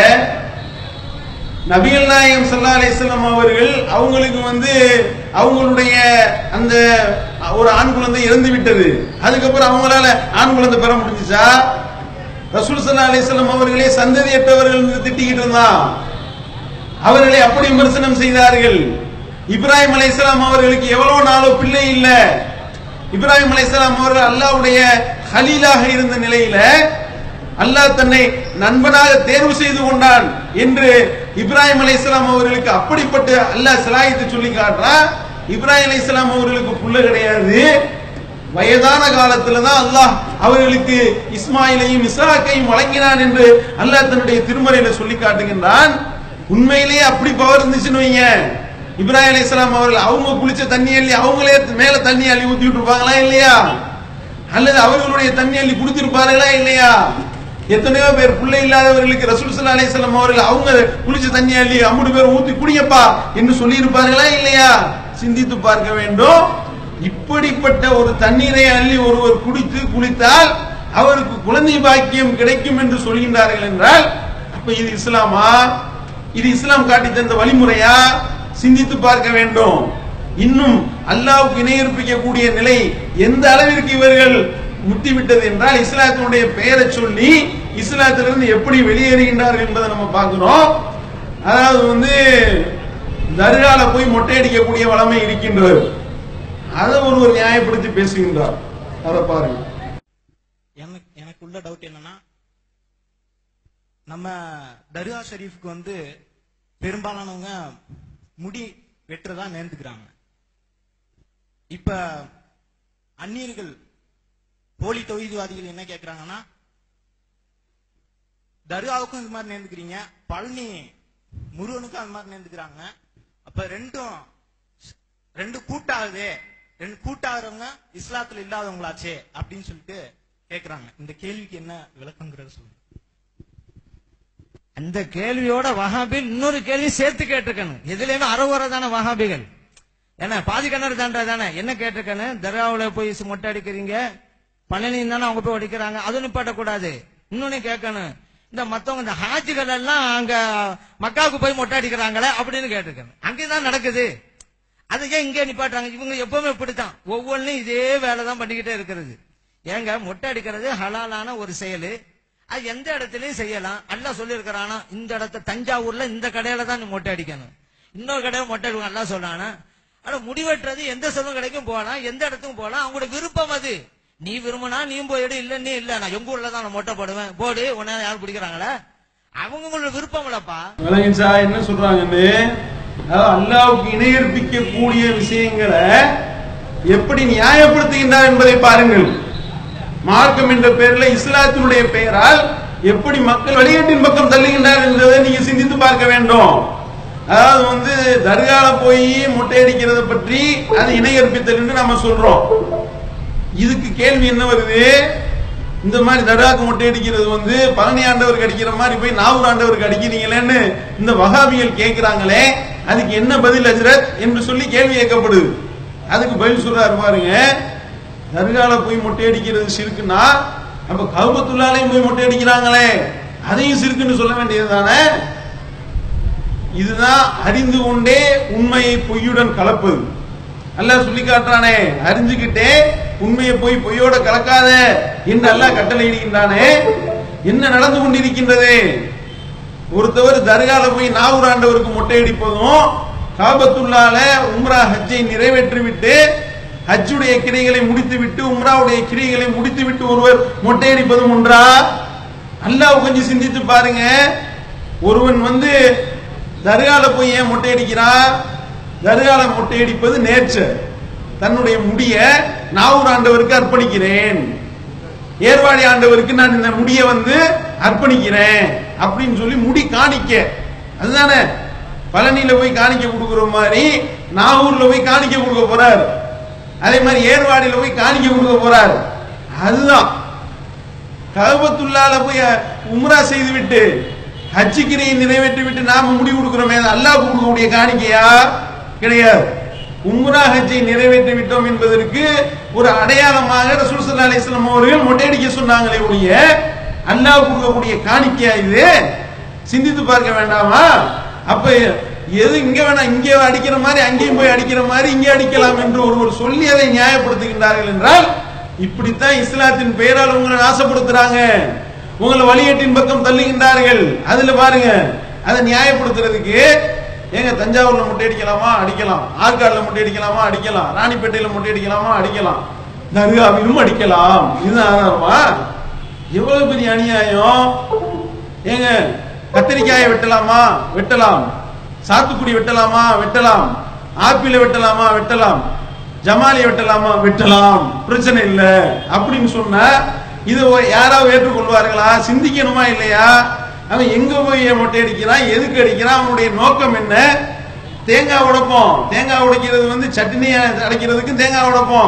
நபிகள் நாயகம் சல்லா அலிஸ்லாம் அவர்கள் அவங்களுக்கு வந்து அவங்களுடைய அந்த ஒரு ஆண் குழந்தை இறந்து விட்டது அதுக்கப்புறம் அவங்களால ஆண் குழந்தை பெற முடிஞ்சுச்சா ரசூல் சல்லா அலிஸ்லாம் அவர்களே சந்ததியற்றவர்கள் என்று திட்டிக்கிட்டு இருந்தான் அவர்களை அப்படி விமர்சனம் செய்தார்கள் இப்ராஹிம் அலைஹிஸ்ஸலாம் அவர்களுக்கு எவ்வளவு நாளோ பிள்ளை இல்ல இப்ராஹிம் அலைஹிஸ்ஸலாம் அவர்கள் அல்லாஹ்வுடைய ஹலீலாக இருந்த நிலையில அல்லாஹ் தன்னை நண்பனாக தேர்வு செய்து கொண்டான் என்று இப்ராஹிம் அலைஹிஸ்ஸலாம் அவர்களுக்கு அப்படிப்பட்ட அல்லாஹ் சிலாயத்தை சொல்லி காட்டுறான் இப்ராஹிம் அலைஹிஸ்ஸலாம் அவர்களுக்கு புள்ள கிடையாது வயதான காலத்துல தான் அல்லாஹ் அவர்களுக்கு இஸ்மாயிலையும் இஸ்ராக்கையும் வழங்கினான் என்று அல்லாஹ் தன்னுடைய திருமறையில சொல்லி காட்டுகின்றான் உண்மையிலேயே அப்படி பவர் இருந்துச்சுன்னு வைங்க இப்ராஹிம் அலைஹிஸ்ஸலாம் அவர்கள் அவங்க குளிச்ச தண்ணி அள்ளி அவங்களே மேல தண்ணி அள்ளி ஊத்தி விட்டுருப்பாங்களா இல்லையா அல்லது அவர்களுடைய தண்ணி அள்ளி குடித்திருப்பார்களா இல்லையா எத்தனையோ பேர் பிள்ளை இல்லாதவர்களுக்கு ரசூல் ஸல்லல்லாஹு அலைஹி வஸல்லம் அவர்கள் அவங்க குளிச்ச தண்ணி அள்ளி அம்புடு பேர் ஊத்தி குடிங்கப்பா என்று சொல்லி இருப்பார்களா இல்லையா சிந்தித்து பார்க்க வேண்டும் இப்படிப்பட்ட ஒரு தண்ணீரை அள்ளி ஒருவர் குடித்து குளித்தால் அவருக்கு குழந்தை பாக்கியம் கிடைக்கும் என்று சொல்கின்றார்கள் என்றால் அப்ப இது இஸ்லாமா இது இஸ்லாம் காட்டி தந்த வழிமுறையா சிந்தித்து பார்க்க வேண்டும் இன்னும் அல்லாஹ்வுக்கு இணையற்பிக்கக்கூடிய நிலை எந்த அளவிற்கு இவர்கள் முட்டிவிட்டது என்றால் இஸ்லாத்தினுடைய பெயரை சொல்லி இஸ்லாத்திலிருந்து எப்படி வெளியேறுகின்றார்கள் என்பதை நம்ம பார்க்கிறோம் அதாவது வந்து தர்கால போய் மொட்டை அடிக்கக்கூடிய வளமை இருக்கின்றது அதை ஒருவர் நியாயப்படுத்தி பேசுகின்றார் அதை பாருங்க எனக்கு எனக்கு உள்ள டவுட் என்னன்னா நம்ம தர்கா ஷரீஃப்க்கு வந்து பெரும்பாலானவங்க முடி வெட்டுறதா நேர்ந்துக்கிறாங்க இப்ப அந்நியர்கள் போலி தொகுதிவாதிகள் என்ன கேக்குறாங்கன்னா தர்காவுக்கும் இது மாதிரி நேர்ந்துக்கிறீங்க பழனி முருகனுக்கும் அது மாதிரி நேர்ந்துக்கிறாங்க அப்ப ரெண்டும் ரெண்டு கூட்டாகுதே ரெண்டு கூட்டாகிறவங்க இஸ்லாத்துல இல்லாதவங்களாச்சே அப்படின்னு சொல்லிட்டு கேக்குறாங்க இந்த கேள்விக்கு என்ன விளக்கங்கிறத சொல்லுங்க அந்த கேள்வியோட வஹாபில் இன்னொரு கேள்வி சேர்த்து கேட்டிருக்கணும் எதுலயுமே அறவுரை தானே வஹாபிகள் என்ன பாதி கிணறு தாண்டா தானே என்ன கேட்டிருக்கணும் தர்காவுல போய் மொட்டை அடிக்கிறீங்க பழனி தானே அவங்க போய் அடிக்கிறாங்க அது நிப்பாட்டக்கூடாது இன்னொன்னு கேட்கணும் இந்த மத்தவங்க இந்த ஹாஜிகள் எல்லாம் அங்க மக்காவுக்கு போய் மொட்டை அடிக்கிறாங்களே அப்படின்னு கேட்டிருக்கணும் அங்கேதான் நடக்குது அது ஏன் இங்கே நிப்பாட்டுறாங்க இவங்க எப்பவுமே இப்படித்தான் ஒவ்வொன்றும் இதே வேலை தான் பண்ணிக்கிட்டே இருக்கிறது ஏங்க மொட்டை அடிக்கிறது ஹலாலான ஒரு செயல் அது எந்த இடத்துலயும் செய்யலாம் அல்லாஹ் சொல்லியிருக்கிறானா இந்த இடத்த தஞ்சாவூர்ல இந்த கடையில தான் நீ மொட்டை அடிக்கணும் இன்னொரு கடையில மொட்டை அடிக்கணும் அல்லா சொல்லானா ஆனா முடிவெட்டுறது எந்த சொல்லும் கடைக்கும் போகலாம் எந்த இடத்துக்கும் போகலாம் அவங்களோட விருப்பம் அது நீ விரும்பினா நீயும் போயிடு இல்ல நீ இல்ல நான் எங்க ஊர்ல தான் நான் மொட்டை போடுவேன் போடு உன்ன யாரும் பிடிக்கிறாங்களா அவங்களோட விருப்பம் இல்லப்பா விளங்கிச்சா என்ன சொல்றாங்கன்னு அதாவது அல்லாவுக்கு இணையற்பிக்கக்கூடிய விஷயங்களை எப்படி நியாயப்படுத்துகின்றார் என்பதை பாருங்கள் மார்க்கம் என்ற பெயரில் இஸ்லாத்தினுடைய பெயரால் எப்படி மக்கள் வெளியேட்டின் பக்கம் தள்ளுகின்றார் என்பதை நீங்க சிந்தித்து பார்க்க வேண்டும் அதாவது வந்து தர்கால போய் மொட்டையடிக்கிறத பற்றி அது இணையற்பித்தல் என்று நம்ம சொல்றோம் இதுக்கு கேள்வி என்ன வருது இந்த மாதிரி தர்காக்கு மொட்டை அடிக்கிறது வந்து பழனி ஆண்டவருக்கு அடிக்கிற மாதிரி போய் நாகூர் ஆண்டவருக்கு அடிக்கிறீங்களேன்னு இந்த வகாபிகள் கேட்கிறாங்களே அதுக்கு என்ன பதில் ஹஜ்ரத் என்று சொல்லி கேள்வி கேட்கப்படுது அதுக்கு பதில் சொல்றாரு பாருங்க தர்கால போய் மொட்டை அடிக்கிறது சிறுக்குன்னா அப்ப கவுபத்துள்ளாலையும் போய் மொட்டை அடிக்கிறாங்களே அதையும் சிறுக்குன்னு சொல்ல வேண்டியது தானே இதுதான் அறிந்து கொண்டே உண்மையை பொய்யுடன் கலப்பது அல்லாஹ் சொல்லி காட்டுறானே அறிஞ்சுக்கிட்டே உண்மையை போய் பொய்யோட கலக்காத என்று அல்லாஹ் கட்டளை இடுகின்றானே என்ன நடந்து கொண்டிருக்கின்றது ஒருத்தவர் தர்கால போய் நாகூர் ஆண்டவருக்கு மொட்டை அடிப்பதும் காபத்துள்ளால உம்ரா ஹஜ்ஜை நிறைவேற்றி விட்டு ஹஜ்ஜுடைய கிரைகளை முடித்துவிட்டு உம்ராவுடைய கிரைகளை முடித்துவிட்டு ஒருவர் மொட்டை அடிப்பதும் ஒன்றா அல்லாஹ் கொஞ்சம் சிந்தித்து பாருங்க ஒருவன் வந்து தர்கால போய் ஏன் மொட்டை அடிக்கிறான் தர்கால மொட்டை அடிப்பது நேச்சர் தன்னுடைய முடிய நாவூர் ஆண்டவருக்கு அர்ப்பணிக்கிறேன் ஏர்வாடி ஆண்டவருக்கு நான் இந்த முடிய வந்து அர்ப்பணிக்கிறேன் அப்படின்னு சொல்லி முடி காணிக்க அதுதானே பழனியில போய் காணிக்க கொடுக்கிற மாதிரி நாகூர்ல போய் காணிக்க கொடுக்க போறார் அதே மாதிரி ஏர்வாடியில போய் காணிக்க கொடுக்க போறார் அதுதான் கபத்துள்ளால போய் உம்ரா செய்து விட்டு ஹஜ்ஜிக்கிரியை நிறைவேற்றி விட்டு நாம முடிவு கொடுக்கிறோமே அது அல்லாஹ் கொடுக்கக்கூடிய காணிக்கையா கிடையாது உம்ரா ஹஜ்ஜை நிறைவேற்றி விட்டோம் என்பதற்கு ஒரு அடையாளமாக ரசூல் ஸல்லல்லாஹு அலைஹி வஸல்லம் அவர்கள் மொட்டையடிக்க சொன்னாங்களே ஒழிய அல்லாஹ் கொடுக்கக்கூடிய காணிக்கையா இது சிந்தித்து பார்க்க வேண்டாமா அப்ப எது இங்க வேணா இங்கே அடிக்கிற மாதிரி அங்கேயும் போய் அடிக்கிற மாதிரி இங்கே அடிக்கலாம் என்று ஒருவர் சொல்லி அதை நியாயப்படுத்துகின்றார்கள் என்றால் இப்படித்தான் இஸ்லாத்தின் பெயரால் உங்களை நாசப்படுத்துறாங்க உங்களை வழியேட்டின் பக்கம் தள்ளுகின்றார்கள் அதுல பாருங்க அதை நியாயப்படுத்துறதுக்கு ஏங்க தஞ்சாவூர்ல முட்டை அடிக்கலாமா அடிக்கலாம் ஆற்காடுல முட்டை அடிக்கலாமா அடிக்கலாம் ராணிப்பேட்டையில முட்டை அடிக்கலாமா அடிக்கலாம் தர்காவிலும் அடிக்கலாம் இதுதான் ஆதாரமா எவ்வளவு பெரிய அநியாயம் ஏங்க கத்திரிக்காயை வெட்டலாமா வெட்டலாம் சாத்துக்குடி வெட்டலாமா வெட்டலாம் ஆப்பிளை வெட்டலாமா வெட்டலாம் ஜமாலியை வெட்டலாமா வெட்டலாம் பிரச்சனை இல்ல அப்படின்னு சொன்னா இது ஒ- யாராவது ஏற்றுக்கொள்வார்களா சிந்திக்கணுமா இல்லையா அவன் எங்க போய் மொட்டை அடிக்கிறான் எதுக்கு அடிக்கிறான் அவனுடைய நோக்கம் என்ன தேங்காய் உடைப்போம் தேங்காய் உடைக்கிறது வந்து சட்னி அடைக்கிறதுக்கு தேங்காய் உடைப்போம்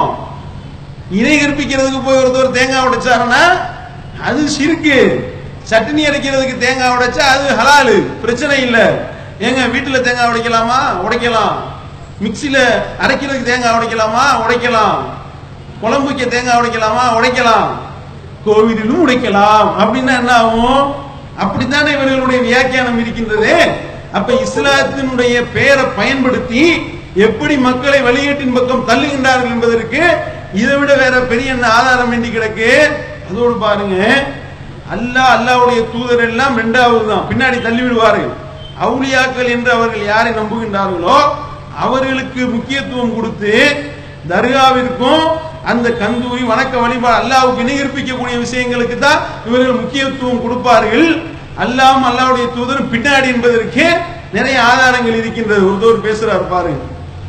இணை கற்பிக்கிறதுக்கு போய் ஒருத்தர் தேங்காய் உடைச்சாருன்னா அது சிறுக்கு சட்னி அரைக்கிறதுக்கு தேங்காய் உடைச்சா அது ஹலாலு பிரச்சனை இல்ல ஏங்க வீட்டுல தேங்காய் உடைக்கலாமா உடைக்கலாம் மிக்சில அரைக்கிறதுக்கு தேங்காய் உடைக்கலாமா உடைக்கலாம் குழம்பு வைக்க தேங்காய் உடைக்கலாமா உடைக்கலாம் கோவிலிலும் உடைக்கலாம் அப்படின்னா என்ன ஆகும் அப்படித்தானே இவர்களுடைய வியாக்கியானம் இருக்கின்றது அப்ப இஸ்லாத்தினுடைய பெயரை பயன்படுத்தி எப்படி மக்களை வெளியேட்டின் பக்கம் தள்ளுகின்றார்கள் என்பதற்கு இதை விட வேற பெரிய என்ன ஆதாரம் வேண்டி கிடக்கு அதோடு பாருங்க அல்லாஹ் அல்லாஹ்வுடைய தூதர் எல்லாம் ரெண்டாவது தான் பின்னாடி தள்ளி விடுவார்கள் அவுலியாக்கள் என்று அவர்கள் யாரை நம்புகின்றார்களோ அவர்களுக்கு முக்கியத்துவம் கொடுத்து தர்காவிற்கும் அந்த கந்தூரி வணக்க வழிபாடு அல்லாஹ்வுக்கு இணையிருப்பிக்கக்கூடிய விஷயங்களுக்கு தான் இவர்கள் முக்கியத்துவம் கொடுப்பார்கள் அல்லாஹ் அல்லாஹ்வுடைய தூதர் பின்னாடி என்பதற்கு நிறைய ஆதாரங்கள் இருக்கின்றது ஒருத்தவர் பேசுறாரு பாருங்க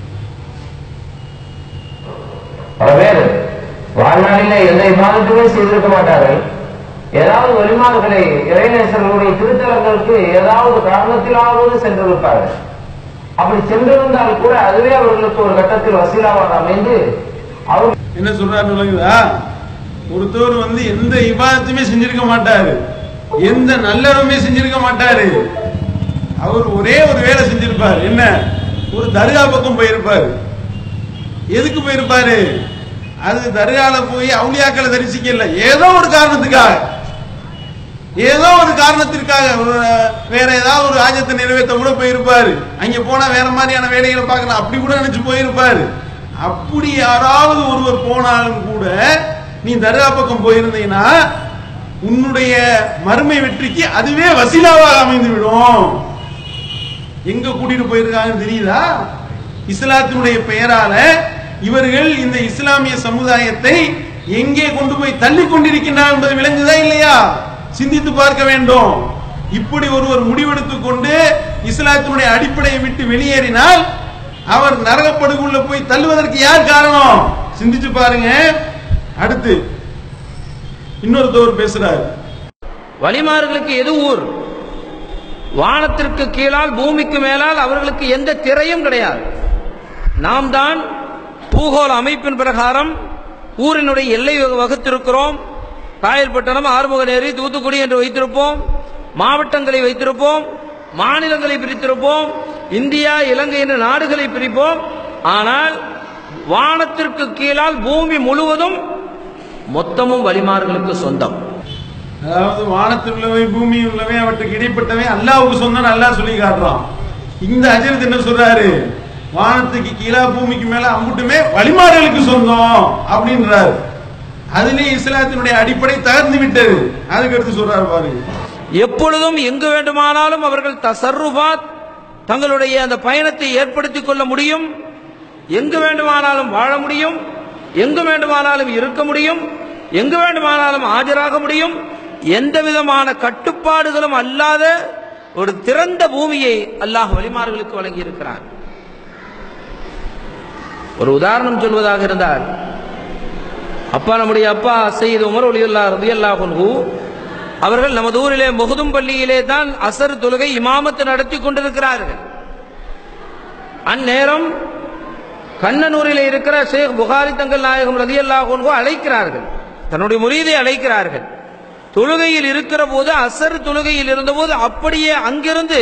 பல பேர் வாழ்நாளில எந்த இமாதத்துமே செய்திருக்க மாட்டார்கள் ஏதாவது வழிமாடுகளை இறைநேசர்களுடைய திருத்தலங்களுக்கு ஏதாவது காரணத்திலாவது சென்றிருப்பார்கள் அப்படி சென்றிருந்தால் கூட அதுவே அவர்களுக்கு ஒரு கட்டத்தில் வசீலாவாக அமைந்து அவர் என்ன சொல்றாரு விளங்குதா ஒருத்தவர் வந்து எந்த இபாதத்துமே செஞ்சிருக்க மாட்டாரு எந்த நல்லறவுமே செஞ்சிருக்க மாட்டாரு அவர் ஒரே ஒரு வேலை செஞ்சிருப்பார் என்ன ஒரு தர்கா பக்கம் போயிருப்பாரு எதுக்கு போயிருப்பாரு அது தர்கால போய் அவுளியாக்களை தரிசிக்கல ஏதோ ஒரு காரணத்துக்காக ஏதோ ஒரு காரணத்திற்காக ஒரு வேற ஏதாவது ஒரு ஆஜத்தை நிறைவேற்ற கூட போயிருப்பாரு அங்க போனா வேற மாதிரியான வேலைகளை பார்க்கலாம் அப்படி கூட நினைச்சு போயிருப்பாரு அப்படி யாராவது ஒருவர் போனாலும் கூட நீ தர்கா பக்கம் போயிருந்தீங்கன்னா உன்னுடைய மறுமை வெற்றிக்கு அதுவே வசீலாவாக அமைந்து விடும் எங்க கூட்டிட்டு போயிருக்காங்கன்னு தெரியுதா இஸ்லாத்தினுடைய பெயரால இவர்கள் இந்த இஸ்லாமிய சமுதாயத்தை எங்கே கொண்டு போய் தள்ளி கொண்டிருக்கின்றார் என்பது விளங்குதா இல்லையா சிந்தித்து பார்க்க வேண்டும் இப்படி ஒருவர் முடிவெடுத்துக் கொண்டு இஸ்லாத்தினுடைய அடிப்படையை விட்டு வெளியேறினால் அவர் நரகப்படுகுள்ள போய் தள்ளுவதற்கு யார் காரணம் சிந்திச்சு பாருங்க அடுத்து இன்னொருத்தவர் பேசுறாரு வலிமார்களுக்கு எது ஊர் வானத்திற்கு கீழால் பூமிக்கு மேலால் அவர்களுக்கு எந்த திரையும் கிடையாது நாம் தான் பூகோள அமைப்பின் பிரகாரம் ஊரினுடைய எல்லை வகுத்திருக்கிறோம் காயல்பட்டணம் ஆறுமுகநேரி தூத்துக்குடி என்று வைத்திருப்போம் மாவட்டங்களை வைத்திருப்போம் மாநிலங்களை பிரித்திருப்போம் இந்தியா இலங்கை என்ற நாடுகளை பிரிப்போம் ஆனால் வானத்திற்கு கீழால் பூமி முழுவதும் மொத்தமும் வலிமார்களுக்கு சொந்தம் அதாவது வானத்தில் உள்ளவை பூமி உள்ளவை அவற்றுக்கு இடைப்பட்டவை அல்லாவுக்கு சொந்தம் அல்லாஹ் சொல்லி காட்டுறான் இந்த அஜரத் என்ன சொல்றாரு வானத்துக்கு கீழே பூமிக்கு மேல அம்புட்டுமே வழிமாறுகளுக்கு சொந்தம் அப்படின்றாரு அதுலயே இஸ்லாத்தினுடைய அடிப்படை தகர்ந்து விட்டது அதுக்கு அடுத்து சொல்றாரு பாருங்க எப்பொழுதும் எங்கு வேண்டுமானாலும் அவர்கள் தசர்ருபாத் தங்களுடைய அந்த பயணத்தை ஏற்படுத்திக் கொள்ள முடியும் எங்கு வேண்டுமானாலும் வாழ முடியும் எங்கு வேண்டுமானாலும் இருக்க முடியும் எங்கு வேண்டுமானாலும் ஆஜராக முடியும் எந்த விதமான கட்டுப்பாடுகளும் அல்லாத ஒரு திறந்த பூமியை அல்லாஹ் வலிமார்களுக்கு வழங்கி இருக்கிறார் ஒரு உதாரணம் சொல்வதாக இருந்தால் அப்பா நம்முடைய அப்பா சையது உமர் ஒலியுல்லா ரதியல்லாஹு அவர்கள் நமது ஊரிலே முகுதும் பள்ளியிலே தான் அசர் தொழுகை இமாமத்து நடத்தி கொண்டிருக்கிறார்கள் அந்நேரம் கண்ணனூரிலே இருக்கிற ஷேக் புகாரி தங்கள் நாயகம் ரதியல்லாஹு அழைக்கிறார்கள் தன்னுடைய முரீதை அழைக்கிறார்கள் தொழுகையில் இருக்கிற போது அசர் தொழுகையில் இருந்தபோது அப்படியே அங்கிருந்து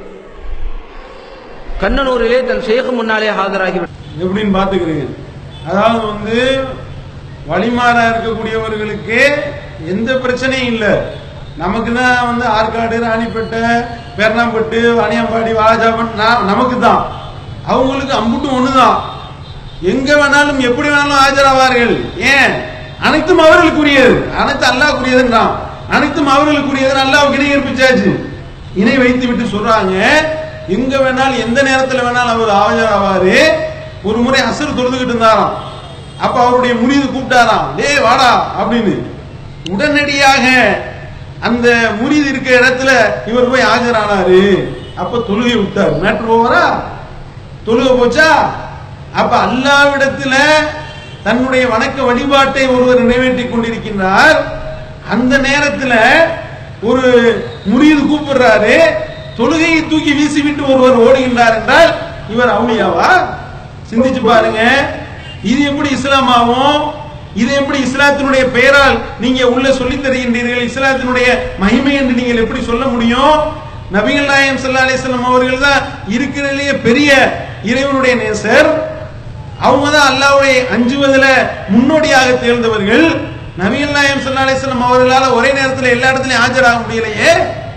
கண்ணனூரிலே தன் ஷேக் முன்னாலே ஆஜராகி எப்படின்னு பாத்துக்கிறீங்க அதாவது வந்து வழிமாறா இருக்கக்கூடியவர்களுக்கு எந்த பிரச்சனையும் இல்ல நமக்கு தான் வந்து ஆற்காடு ராணிப்பேட்டை பெர்னாம்பட்டு வாணியம்பாடி வாஜாபன் நமக்கு தான் அவங்களுக்கு அம்புட்டும் ஒண்ணுதான் எங்க வேணாலும் எப்படி வேணாலும் ஆஜராவார்கள் ஏன் அனைத்தும் அவர்களுக்குரியது அனைத்து அல்லாஹ்க்குரியதுன்றான் அனைத்தும் அவர்களுக்குரியது அல்லாஹ்வுக்கு இணை கற்பிச்சாச்சு இணை வைத்து விட்டு சொல்றாங்க எங்க வேணாலும் எந்த நேரத்துல வேணாலும் அவர் ஆஜராவாரு ஒரு முறை அசர் தொழுதுகிட்டு இருந்தாராம் அப்ப அவருடைய முனிது கூப்பிட்டாராம் டேய் வாடா அப்படின்னு உடனடியாக அந்த முனிது இருக்கிற இடத்துல இவர் போய் ஆஜரானாரு அப்ப தொழுகை விட்டார் மேட்ரு ஓவரா தொழுகை போச்சா அப்ப அல்லாவிடத்துல தன்னுடைய வணக்க வழிபாட்டை ஒருவர் நிறைவேற்றிக் கொண்டிருக்கின்றார் அந்த நேரத்துல ஒரு முறியது கூப்பிடுறாரு தொழுகையை தூக்கி வீசிவிட்டு ஒருவர் ஓடுகின்றார் என்றால் இவர் அவுளியாவா சிந்திச்சு பாருங்க இது எப்படி இஸ்லாமாவும் இது எப்படி இஸ்லாத்தினுடைய பெயரால் நீங்க உள்ள சொல்லித் தருகின்றீர்கள் இஸ்லாத்தினுடைய மகிமை என்று நீங்கள் எப்படி சொல்ல முடியும் நபிகள் நாயகம் ஸல்லல்லாஹு அலைஹி வஸல்லம் அவர்கள் தான் இருக்கிறதுலேயே பெரிய இறைவனுடைய நேசர் அவங்க தான் அல்லாஹ்வை அஞ்சுவதில் முன்னோடியாக தேர்ந்தவர்கள் நபிகள் நாயகம் ஸல்லல்லாஹு அலைஹி வஸல்லம் அவர்களால் ஒரே நேரத்தில் எல்லா இடத்துலயும் ஆஜராக முடியலையே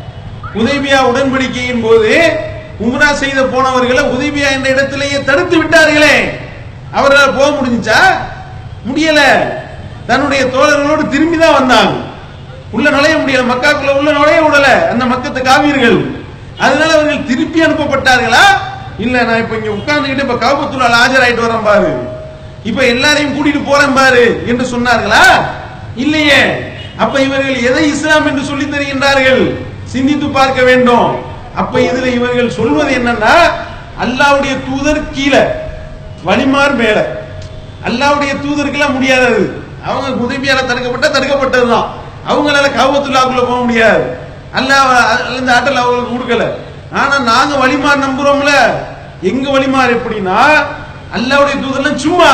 உதைபியா உடன்படிக்கையின் போது உம்ரா செய்த போனவர்களை உதைபியா என்ற இடத்திலேயே தடுத்து விட்டார்களே அவர்களால் போக முடிஞ்சுச்சா முடியல தன்னுடைய தோழர்களோடு திரும்பி தான் வந்தாங்க உள்ள நுழைய முடியல மக்காக்குள்ள உள்ள நுழைய விடல அந்த மக்கத்து காவியர்கள் அதனால அவர்கள் திருப்பி அனுப்பப்பட்டார்களா இல்ல நான் இப்ப இங்க உட்கார்ந்துகிட்டு இப்ப காபத்துள்ளால் ஆஜராயிட்டு வரேன் பாரு இப்ப எல்லாரையும் கூட்டிட்டு போறேன் பாரு என்று சொன்னார்களா இல்லையே அப்ப இவர்கள் எதை இஸ்லாம் என்று சொல்லி தருகின்றார்கள் சிந்தித்து பார்க்க வேண்டும் அப்ப இதுல இவர்கள் சொல்வது என்னன்னா அல்லாவுடைய தூதர் கீழே வலிமார் மேல அல்லாவுடைய தூதருக்கெல்லாம் முடியாது அவங்க உதவியால தடுக்கப்பட்ட தடுக்கப்பட்டதுதான் அவங்களால காபத்துல்லாக்குள்ள போக முடியாது அல்லாஹ் இந்த ஆட்டல் அவங்களுக்கு கொடுக்கல ஆனா நாங்க வழிமார் நம்புறோம்ல எங்க வழிமார் எப்படின்னா அல்லாவுடைய தூதர்லாம் சும்மா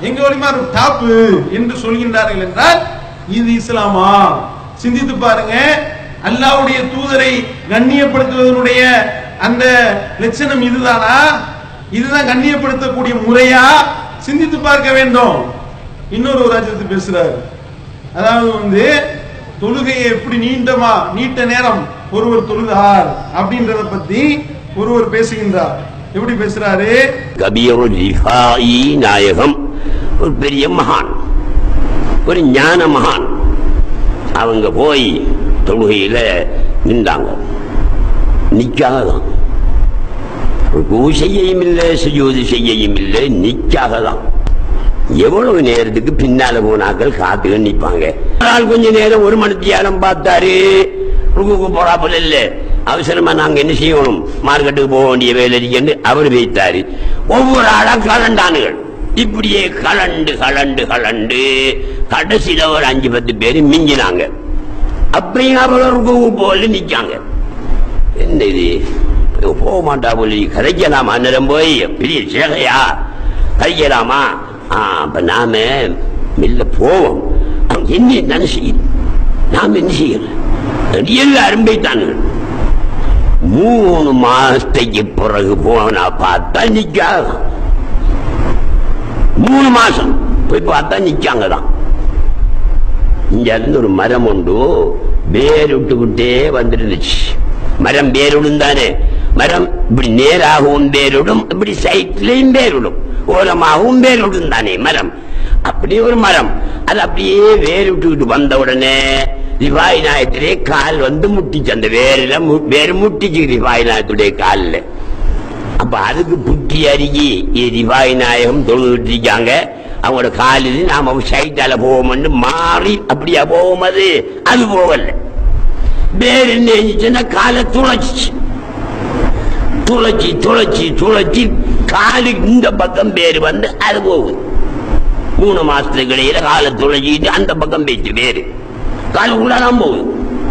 எங்க வலிமார் டாப்பு என்று சொல்கின்றார்கள் என்றால் இது இஸ்லாமா சிந்தித்து பாருங்க அல்லாஹ்வுடைய தூதரை கண்ணியப்படுத்துவதனுடைய அந்த லட்சணம் இதுதானா இதுதான் கண்ணியப்படுத்தக்கூடிய முறையா சிந்தித்து பார்க்க வேண்டும் இன்னொரு ஒரு ராஜ்யத்து பேசுறாரு அதாவது வந்து தொழுகையை எப்படி நீண்டமா நீண்ட நேரம் ஒருவர் தொழுதார் அப்படின்றத பத்தி ஒருவர் பேசுகின்றார் எப்படி பேசுறாரு கபீரு ரிஃபாயி நாயகம் ஒரு பெரிய மகான் ஒரு ஞான மகான் அவங்க போய் தொழுகையில நின்றாங்க நிக்காக தான் ருக்கு செய்யவும் இல்லை சுஜூது செய்யவும் இல்லை நிக்காக தான் எவ்வளவு நேரத்துக்கு பின்னால போனாக்கள் காத்துக்க நிப்பாங்க ஒரு ஆள் கொஞ்ச நேரம் ஒரு மணி நேரம் பார்த்தாரு ருக்குக்கு போறாப்புல இல்ல அவசரமா நாங்க என்ன செய்யணும் மார்க்கெட்டுக்கு போக வேண்டிய வேலை இருக்குன்னு அவர் வைத்தாரு ஒவ்வொரு ஆளா கலண்டானுகள் இப்படியே கலண்டு கலண்டு கலண்டு கடைசியில ஒரு அஞ்சு பத்து பேர் மிஞ்சினாங்க அப்படியும் அவள ருக்குக்கு போல நிக்காங்க என்ன இது போக மாட்டா போலி கதைக்கலாமா அந்நேரம் போய் பெரிய சேகையா கதைக்கலாமா ஆ, அப்ப நாம மெல்ல போவோம் அவங்க என்ன என்ன செய்யும் நாம என்ன செய்யறோம் எல்லாரும் போய்த்தானுங்க மூணு மாசத்துக்கு பிறகு போனா பார்த்தா நிக்காத மூணு மாசம் போய் பார்த்தா நிக்காங்க தான் இங்க இருந்து ஒரு மரம் உண்டு வேர் விட்டுக்கிட்டே வந்துருந்துச்சு மரம் வேருடும் தானே மரம் இப்படி நேராகவும் வேருடும் இப்படி சைட்லயும் வேருடும் ஓரமாகவும் வேருடும் தானே மரம் அப்படி ஒரு மரம் அது அப்படியே வேர் விட்டுக்கிட்டு வந்த உடனே ரிவாய் நாயத்திலே கால் வந்து முட்டிச்சு அந்த வேரில மு- வேர் முட்டிச்சு ரிவாய் நாயத்துடைய காலில் அப்ப அதுக்கு புட்டி அருகி ரிவாய் நாயகம் தொழுகிட்டு இருக்காங்க அவங்களோட காலில் நாம சைட்டால போவோம்னு மாறி அப்படியா போவோம் அது அது போகல வேற என்ன செஞ்சுச்சுன்னா காலை துளைச்சிச்சு துளைச்சி துளைச்சி துளைச்சி காலுக்கு இந்த பக்கம் பேர் வந்து அது போகுது மூணு மாசத்துக்கு இடையில காலை துளைச்சிட்டு அந்த பக்கம் போயிடுச்சு வேறு காலுக்குள்ளதான் போகுது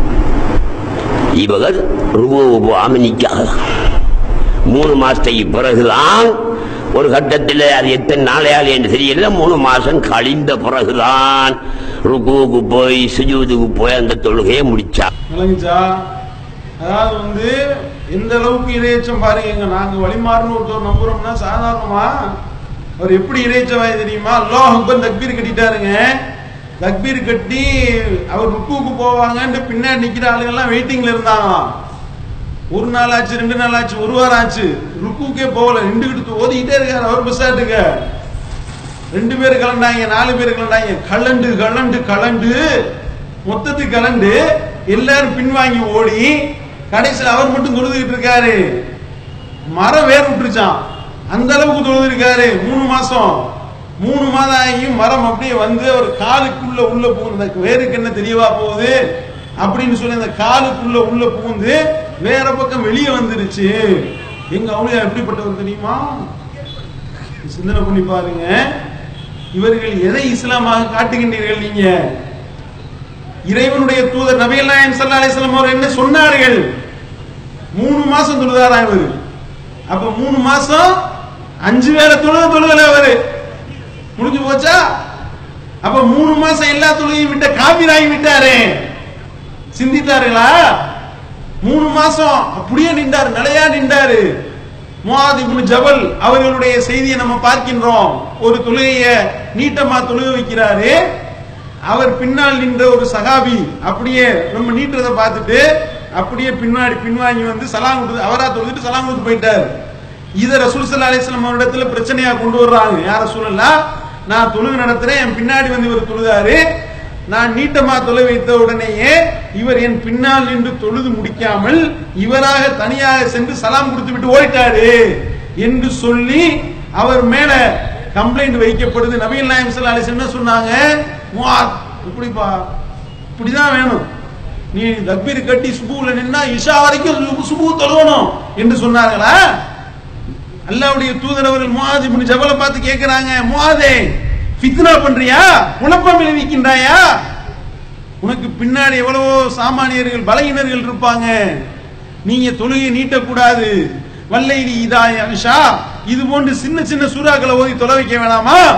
இவங்க ரூபு போகாம நிக்காக மூணு மாசத்துக்கு பிறகுதான் ஒரு கட்டத்தில் அது எத்தனை நாளையால் என்று தெரியல மூணு மாசம் கழிந்த பிறகுதான் ருக்குவுக்கு போய் சுஜூதுக்கு போய் அந்த தொழுகையை முடிச்சா விளங்குச்சா அதாவது வந்து எந்த அளவுக்கு இறையச்சம் பாருங்க நாங்க வழிமாறுன்னு ஒருத்தர் நம்புறோம்னா சாதாரணமா அவர் எப்படி இறைச்சவாய் தெரியுமா அல்லாஹ் அக்பர் தக்பீர் கட்டிட்டாருங்க தக்பீர் கட்டி அவர் ருக்குவுக்கு போவாங்கன்ட்டு பின்னாடி நிக்கிற ஆளுங்க எல்லாம் வெயிட்டிங்ல இருந்தாங்க ஒரு நாள் ஆச்சு ரெண்டு நாள் ஆச்சு ஒரு வாரம் ஆச்சு ருக்குவுக்கே போகல நின்றுகிட்டு ஓதிக்கிட்டே இருக்காரு அவர் பஸ்ஸாட்டுக்க ரெண்டு பேர் கலண்டாங்க நாலு பேர் கலண்டாங்க கலண்டு கலண்டு கலண்டு மொத்தத்துக்கு கலண்டு எல்லாரும் பின்வாங்கி ஓடி கடைசியில் அவர் மட்டும் தொழுதுகிட்டு இருக்காரு மரம் வேர் விட்டுருச்சான் அந்த அளவுக்கு தொழுது இருக்காரு மூணு மாசம் மூணு மாதம் ஆகி மரம் அப்படியே வந்து அவர் காலுக்குள்ள உள்ள புகுந்து இந்த வேருக்கு என்ன தெரியவா போகுது அப்படின்னு சொல்லி அந்த காலுக்குள்ள உள்ள புகுந்து வேற பக்கம் வெளியே வந்துருச்சு எங்க அவளியா எப்படிப்பட்டவர் தெரியுமா சிந்தனை பண்ணி பாருங்க இவர்கள் எதை இஸ்லாமாக காட்டுகின்றீர்கள் நீங்க இறைவனுடைய தூதர் நபிகள் நாயகம் ஸல்லல்லாஹு அலைஹி வஸல்லம் அவர் என்ன சொன்னார்கள் மூணு மாசம் தொழுதாரா இவரு அப்ப மூணு மாசம் அஞ்சு வேளை தொழுக தொழுகல அவரு முடிஞ்சு போச்சா அப்ப மூணு மாசம் எல்லா தொழுகையும் விட்ட காபிராகி விட்டாரே சிந்தித்தார்களா மூணு மாசம் அப்படியே நின்றாரு நிலையா நின்றாரு முஆத் இப்னு ஜபல் அவர்களுடைய செய்தியை நம்ம பார்க்கின்றோம் ஒரு தொழுகைய நீட்டமா தொழுக வைக்கிறாரு அவர் பின்னால் நின்ற ஒரு சகாபி அப்படியே நம்ம நீட்டுறதை பார்த்துட்டு அப்படியே பின்னாடி பின்வாங்கி வந்து சலாம் கொடுத்து அவரா தொழுதுட்டு சலாம் கொடுத்து போயிட்டாரு இத ரசூல் சல்லா அலிஸ்லாம் அவரிடத்துல பிரச்சனையா கொண்டு வர்றாங்க யார சூழல்லா நான் தொழுகை நடத்துறேன் என் பின்னாடி வந்து இவர் தொழுதாரு நான் நீட்டமா தொலை வைத்த உடனேயே இவர் என் பின்னால் நின்று தொழுது முடிக்காமல் இவராக தனியாக சென்று சலாம் கொடுத்து விட்டு ஓடிட்டாரு என்று சொல்லி அவர் மேல கம்ப்ளைண்ட் வைக்கப்படுது நபிகள் நாயம் ஸல்லல்லாஹு அலைஹி வஸல்லம் என்ன சொன்னாங்க முஆத் இப்படிப்பா இப்படிதான் வேணும் நீ தக்பீர் கட்டி சுபூல நின்னா இஷா வரைக்கும் சுபு- சுபு தொழுவணும் என்று சொன்னார்களா அல்லாவுடைய தூதர் அவர்கள் முஆத் இப்னு ஜபலை பார்த்து கேட்கிறாங்க முஆதே ஃபித்னா பண்றியா குழப்பம் விளைவிக்கின்றாயா உனக்கு பின்னாடி எவ்வளவோ சாமானியர்கள் பலகினர்கள் இருப்பாங்க நீங்க தொழுகை நீட்டக்கூடாது வல்லைலி இதாய அஷா இது போன்று சின்ன சின்ன சூறாக்களை ஓதி தொலை வைக்க வேணாமா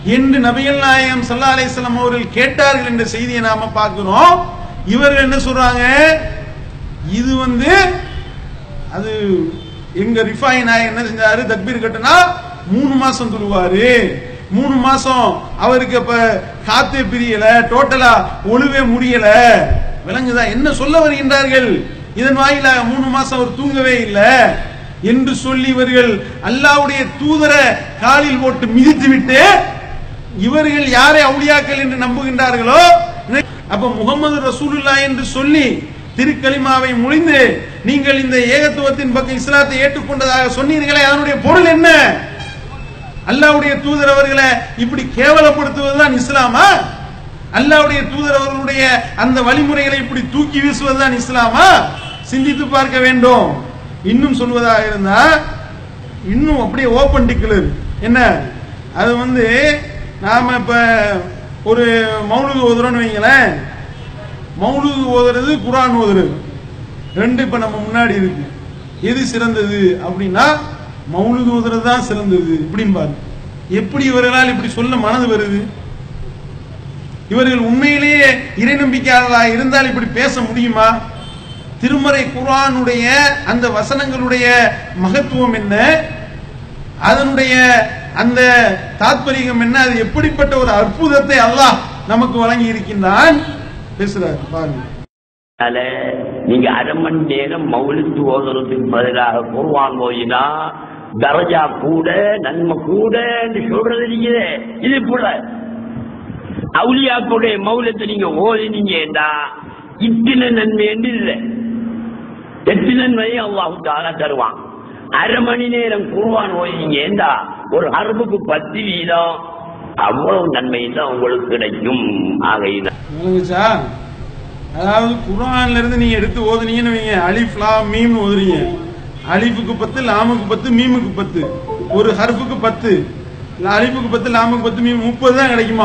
என்று நபிகள் நாயகம் ஸல்லல்லாஹு அலைஹி வஸல்லம் அவர்கள் கேட்டார்கள் என்ற செய்தியை நாம பார்க்கிறோம் இவர்கள் என்ன சொல்றாங்க இது வந்து அது எங்க ரிஃபாய் நாயகம் என்ன செஞ்சாரு தக்பீர் கட்டுனா மூணு மாசம் துருவாரு மூணு மாசம் அவருக்கு இப்ப காத்தே பிரியல டோட்டலா ஒழுவே முடியல விளங்குதா என்ன சொல்ல வருகின்றார்கள் இதன் வாயிலாக மூணு மாசம் அவர் தூங்கவே இல்லை என்று சொல்லி இவர்கள் அல்லாவுடைய தூதரை காலில் போட்டு மிதித்து விட்டு இவர்கள் யாரை அவுளியாக்கள் என்று நம்புகின்றார்களோ அப்ப முகமது ரசூலுல்லா என்று சொல்லி திருக்கலிமாவை முடிந்து நீங்கள் இந்த ஏகத்துவத்தின் பக்கம் இஸ்லாத்தை ஏற்றுக்கொண்டதாக சொன்னீர்களே அதனுடைய பொருள் என்ன அல்லாவுடைய தூதர் அவர்களை இப்படி கேவலப்படுத்துவதுதான் இஸ்லாமா அல்லாவுடைய தூதர் அவர்களுடைய அந்த வழிமுறைகளை இப்படி தூக்கி வீசுவதுதான் இஸ்லாமா சிந்தித்து பார்க்க வேண்டும் இன்னும் சொல்வதாக இருந்தா இன்னும் அப்படியே ஓபன் டிக்ளர் என்ன அது வந்து நாம இப்ப ஒரு மௌலுது ஓதுறோம்னு வைங்களேன் மௌலுது ஓதுறது குரான் ஓதுறது ரெண்டு இப்ப நம்ம முன்னாடி இருக்கு எது சிறந்தது அப்படின்னா மௌலுது ஓதுறது தான் சிறந்தது இப்படிம்பாரு எப்படி இவர்களால் இப்படி சொல்ல மனது வருது இவர்கள் உண்மையிலேயே இறை நம்பிக்கையாளர்களா இருந்தால் இப்படி பேச முடியுமா திருமறை குர்ஆனுடைய அந்த வசனங்களுடைய மகத்துவம் என்ன அதனுடைய அந்த தாத்பரியம் என்ன அது எப்படிப்பட்ட ஒரு அற்புதத்தை அல்லாஹ் நமக்கு வழங்கி இருக்கின்றான் பேசுறாரு பாருங்க அதனால நீங்க அரை மணி நேரம் மௌலித்து ஓதுறதுக்கு பதிலாக குர்வான் ஓதினா தரஜா கூட நன்மை கூட என்று சொல்றது நீங்க இது போல அவுலியாக்களுடைய மௌலத்தை நீங்க ஓதினீங்கன்னா இத்தனை நன்மை என்று இல்லை எட்டு நன்மையும் அல்லாஹு தாலா தருவான் அரை மணி நேரம் குர்வான் ஓதினீங்கன்னா ஒரு அறுபுக்கு பத்து வீதம் அவ்வளவு நன்மை தான் உங்களுக்கு கிடைக்கும் ஆகையினால் விளங்குச்சா அதாவது குர்ஆன்ல இருந்து நீங்க எடுத்து ஓதுனீங்கன்னு வைங்க அலிஃப் லாம் மீம் ஓதுறீங்க அலிஃபுக்கு பத்து லாமுக்கு பத்து மீமுக்கு பத்து ஒரு ஹர்ஃபுக்கு பத்து இல்ல அலிஃபுக்கு பத்து லாமுக்கு பத்து மீம் முப்பது தான் கிடைக்குமா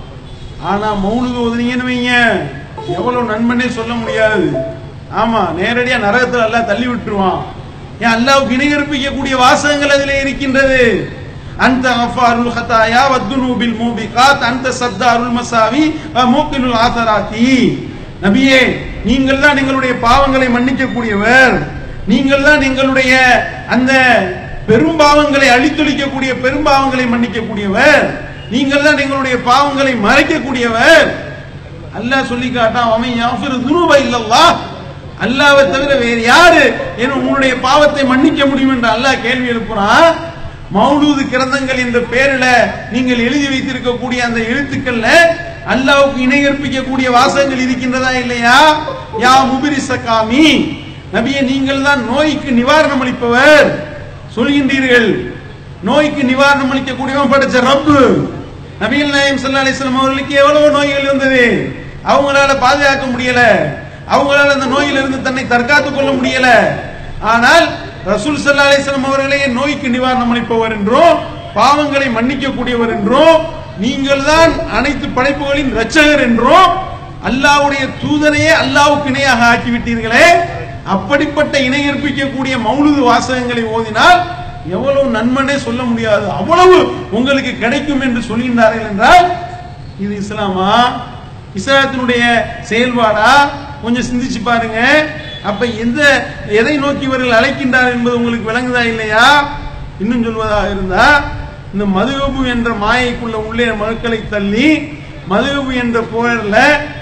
ஆனா மௌலுது ஓதுனீங்கன்னு வைங்க எவ்வளவு நன்மனே சொல்ல முடியாது ஆமா நேரடியா நரகத்துல எல்லாம் தள்ளி விட்டுருவான் ஏன் அல்லாவுக்கு இணைகற்பிக்கக்கூடிய வாசகங்கள் அதிலே இருக்கின்றது அந்த அஃபாருல் ஹதாயா வத்துனூபில் மூபிகாத் அந்த சத்தாருல் மசாவி மூக்கிலுல் ஆசராத்தி நபியே நீங்கள் தான் எங்களுடைய பாவங்களை மன்னிக்கக்கூடியவர் நீங்கள் தான் எங்களுடைய அந்த பெரும்பாவங்களை அழித்தொழிக்கக்கூடிய பெரும்பாவங்களை மன்னிக்கக்கூடியவர் நீங்கள் தான் எங்களுடைய பாவங்களை மறைக்கக்கூடியவர் அல்லாஹ் சொல்லி காட்டான் அவன் யாஃபிரு துருப இல்லல்லா அல்லாவை தவிர வேறு யாரு என உன்னுடைய பாவத்தை மன்னிக்க முடியும் என்று அல்லாஹ் கேள்வி எழுப்புறான் மௌலூது கிரந்தங்கள் என்ற பேரில நீங்கள் எழுதி வைத்திருக்கக்கூடிய அந்த எழுத்துக்கள்ல அல்லாவுக்கு இணை கற்பிக்கக்கூடிய வாசகங்கள் இருக்கின்றதா இல்லையா யா முபிரி சகாமி நபியே நீங்கள் தான் நோய்க்கு நிவாரணம் அளிப்பவர் சொல்கின்றீர்கள் நோய்க்கு நிவாரணம் அளிக்கக்கூடியவன் படைச்ச ரப்பு நபிகள் நாயம் சல்லா அலிஸ்லாம் அவர்களுக்கு எவ்வளவு நோய்கள் இருந்தது அவங்களால பாதுகாக்க முடியல அவங்களால அந்த நோயிலிருந்து தன்னை தற்காத்துக் கொள்ள முடியல ஆனால் ரசூல் சல்லா அலிஸ்லாம் அவர்களே நோய்க்கு நிவாரணம் அளிப்பவர் என்றும் பாவங்களை மன்னிக்கக்கூடியவர் என்றும் நீங்கள் தான் அனைத்து படைப்புகளின் இரட்சகர் என்றும் அல்லாவுடைய தூதரையே அல்லாவுக்கு இணையாக ஆக்கிவிட்டீர்களே அப்படிப்பட்ட இணை கற்பிக்கக்கூடிய மௌலுது வாசகங்களை ஓதினால் எவ்வளவு நன்மனே சொல்ல முடியாது அவ்வளவு உங்களுக்கு கிடைக்கும் என்று சொல்கின்றார்கள் என்றால் இது இஸ்லாமா இஸ்லாத்தினுடைய செயல்பாடா கொஞ்சம் சிந்திச்சு பாருங்க அப்ப எந்த எதை நோக்கி இவர்கள் அழைக்கின்றார் என்பது உங்களுக்கு விளங்குதா இல்லையா இன்னும் சொல்வதாக இருந்தா இந்த மதுகபு என்ற மாயைக்குள்ள உள்ளே மனுக்களை தள்ளி மதுகபு என்ற போரில்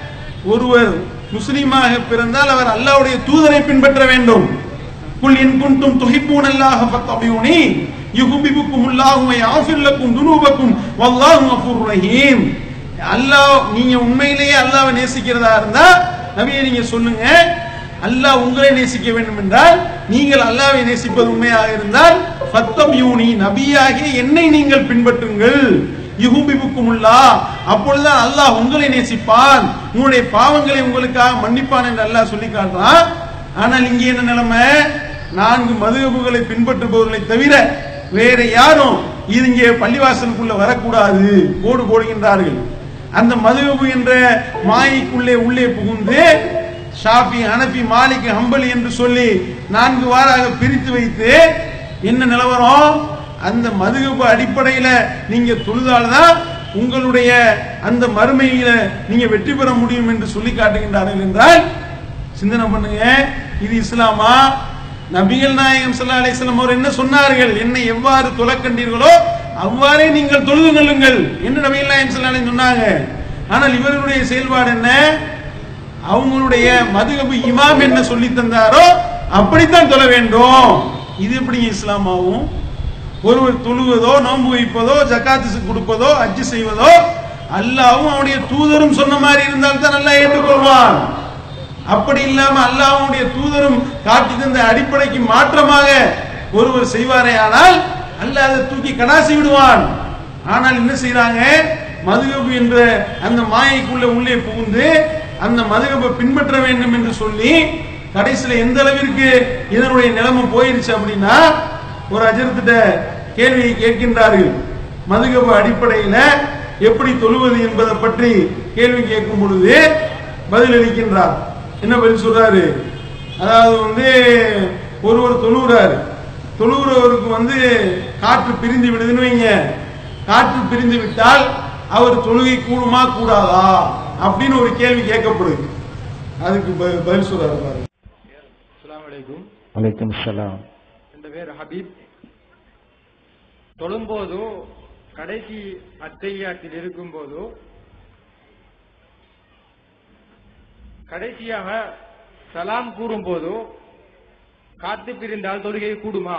ஒருவர் முஸ்லீமாக பிறந்தால் அவர் அல்லாவுடைய தூதரை பின்பற்ற வேண்டும் குல் இன் குன்தும் துஹிப்பூன் அல்லாஹ ஃபத்தபியூனி யுஹிப்புக்கும் அல்லாஹு வ யாஃபிர் லக்கும் துனூபக்கும் வல்லாஹு கஃபூர் ரஹீம் அல்லாஹ் நீங்க உண்மையிலேயே அல்லாஹ்வை நேசிக்கிறதா இருந்தா நபியை நீங்க சொல்லுங்க அல்லாஹ் உங்களை நேசிக்க வேண்டும் என்றால் நீங்கள் அல்லாஹ்வை நேசிப்பது உண்மையாக இருந்தால் ஃபத்தபியூனி நபியாகிய என்னை நீங்கள் பின்பற்றுங்கள் யுகுபிபுக்குமுல்லா அப்பொழுதுதான் அல்லாஹ் உங்களை நேசிப்பான் உங்களுடைய பாவங்களை உங்களுக்காக மன்னிப்பான் என்று அல்லாஹ் சொல்லி காட்டுறான் ஆனால் இங்கே என்ன நிலைமை நான்கு மதுகபுகளை பின்பற்றுபவர்களை தவிர வேற யாரும் இது இங்கே பள்ளிவாசலுக்குள்ள வரக்கூடாது கோடு போடுகின்றார்கள் அந்த மதுகபு என்ற மாயைக்குள்ளே உள்ளே புகுந்து ஷாஃபி ஹனபி மாலிக் ஹம்பலி என்று சொல்லி நான்கு வாராக பிரித்து வைத்து என்ன நிலவரம் அந்த மதுகபு அடிப்படையில நீங்க தொழுதால்தான் உங்களுடைய அந்த மறுமையில நீங்க வெற்றி பெற முடியும் என்று சொல்லி காட்டுகின்றார்கள் என்றால் சிந்தனை பண்ணுங்க இது இஸ்லாமா நபிகள் நாயகம் ஸல்லல்லாஹு அலைஹி வஸல்லம் அவர் என்ன சொன்னார்கள் என்னை எவ்வாறு தொலைக்கண்டீர்களோ அவ்வாறே நீங்கள் தொழுது கொள்ளுங்கள் என்று நபிகள் நாயகம் ஸல்லல்லாஹு அலைஹி சொன்னாங்க ஆனால் இவர்களுடைய செயல்பாடு என்ன அவங்களுடைய மதுகபு இமாம் என்ன சொல்லி தந்தாரோ அப்படித்தான் தொழ வேண்டும் இது எப்படி இஸ்லாமாவும் ஒருவர் தொழுவதோ நோன்பு வைப்பதோ ஜக்காத்து கொடுப்பதோ அஜ்ஜு செய்வதோ அல்லாவும் அவனுடைய தூதரும் சொன்ன மாதிரி இருந்தால் தான் நல்லா ஏற்றுக்கொள்வான் அப்படி இல்லாம அல்லாஹ்வுடைய தூதரும் காட்டி தந்த அடிப்படைக்கு மாற்றமாக ஒருவர் செய்வாரே ஆனால் அல்லாஹ் அதை தூக்கி கடாசி விடுவான் ஆனால் என்ன செய்றாங்க மதுகபு என்ற அந்த மாயைக்குள்ள உள்ளே புகுந்து அந்த மதுகபை பின்பற்ற வேண்டும் என்று சொல்லி கடைசியில எந்த அளவிற்கு இதனுடைய நிலைமை போயிருச்சு அப்படின்னா ஒரு அஜரத்திட்ட கேள்வியை கேட்கின்றார்கள் மதுகபு அடிப்படையில எப்படி தொழுவது என்பதை பற்றி கேள்வி கேட்கும் பொழுது பதிலளிக்கின்றார் என்ன பதில் சொல்றாரு அதாவது வந்து ஒருவர் தொழுகிறாரு தொழுகிறவருக்கு வந்து காற்று பிரிந்து விடுதுன்னு வைங்க காற்று பிரிந்து விட்டால் அவர் தொழுகை கூடுமா கூடாதா அப்படின்னு ஒரு கேள்வி கேட்கப்படுது அதுக்கு ப- பதில் சொல்றாரு பாருங்க அஸ்ஸலாமு அலைக்கும் வலைக்கம் சலாம் என் பேர் ஹபீப் தொழும்போதோ கடைசி அத்தையாத்தில் இருக்கும்போதோ கடைசியாக சலாம் கூறும்போதோ காத்து பிரிந்தால் தொழுகை கூடுமா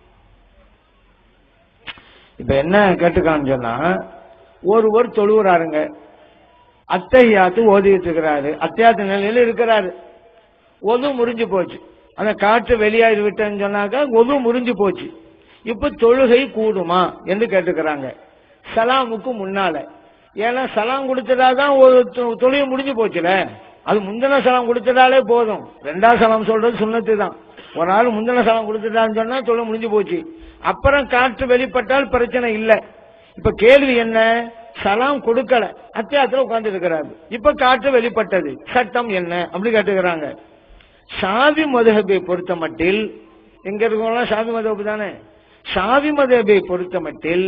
இப்ப என்ன கேட்டுக்கான்னு சொன்னா ஒருவர் தொழுகிறாருங்க அத்தையாத்து ஓதிட்டு இருக்கிறாரு அத்தையாத்து நிலையில இருக்கிறாரு ஒது முறிஞ்சு போச்சு அந்த காற்று வெளியாகி விட்டேன்னு சொன்னாக்கா ஒது முறிஞ்சு போச்சு இப்ப தொழுகை கூடுமா என்று கேட்டுக்கிறாங்க சலாமுக்கு முன்னால ஏன்னா சலாம் கொடுத்ததாதான் ஒரு தொ- தொழுகை முடிஞ்சு போச்சுல அது முந்தின சலாம் கொடுத்துட்டாலே போதும் ரெண்டாவது சலாம் சொல்றது சுண்ணத்து தான் ஒரு ஆள் முந்தின சலாம் கொடுத்துட்டான்னு சொன்னா தொழுகை முடிஞ்சு போச்சு அப்புறம் காற்று வெளிப்பட்டால் பிரச்சனை இல்லை இப்ப கேள்வி என்ன சலாம் கொடுக்கல அத்தியாயத்துல உட்கார்ந்து இருக்கிறாரு இப்ப காற்று வெளிப்பட்டது சட்டம் என்ன அப்படி கேட்டுக்கிறாங்க ஷாவி மதுஹபை பொறுத்த மட்டில் எங்க இருக்கவங்களாம் ஷாவி மதுஹபு தானே ஷாவி மதுஹபை பொறுத்த மட்டில்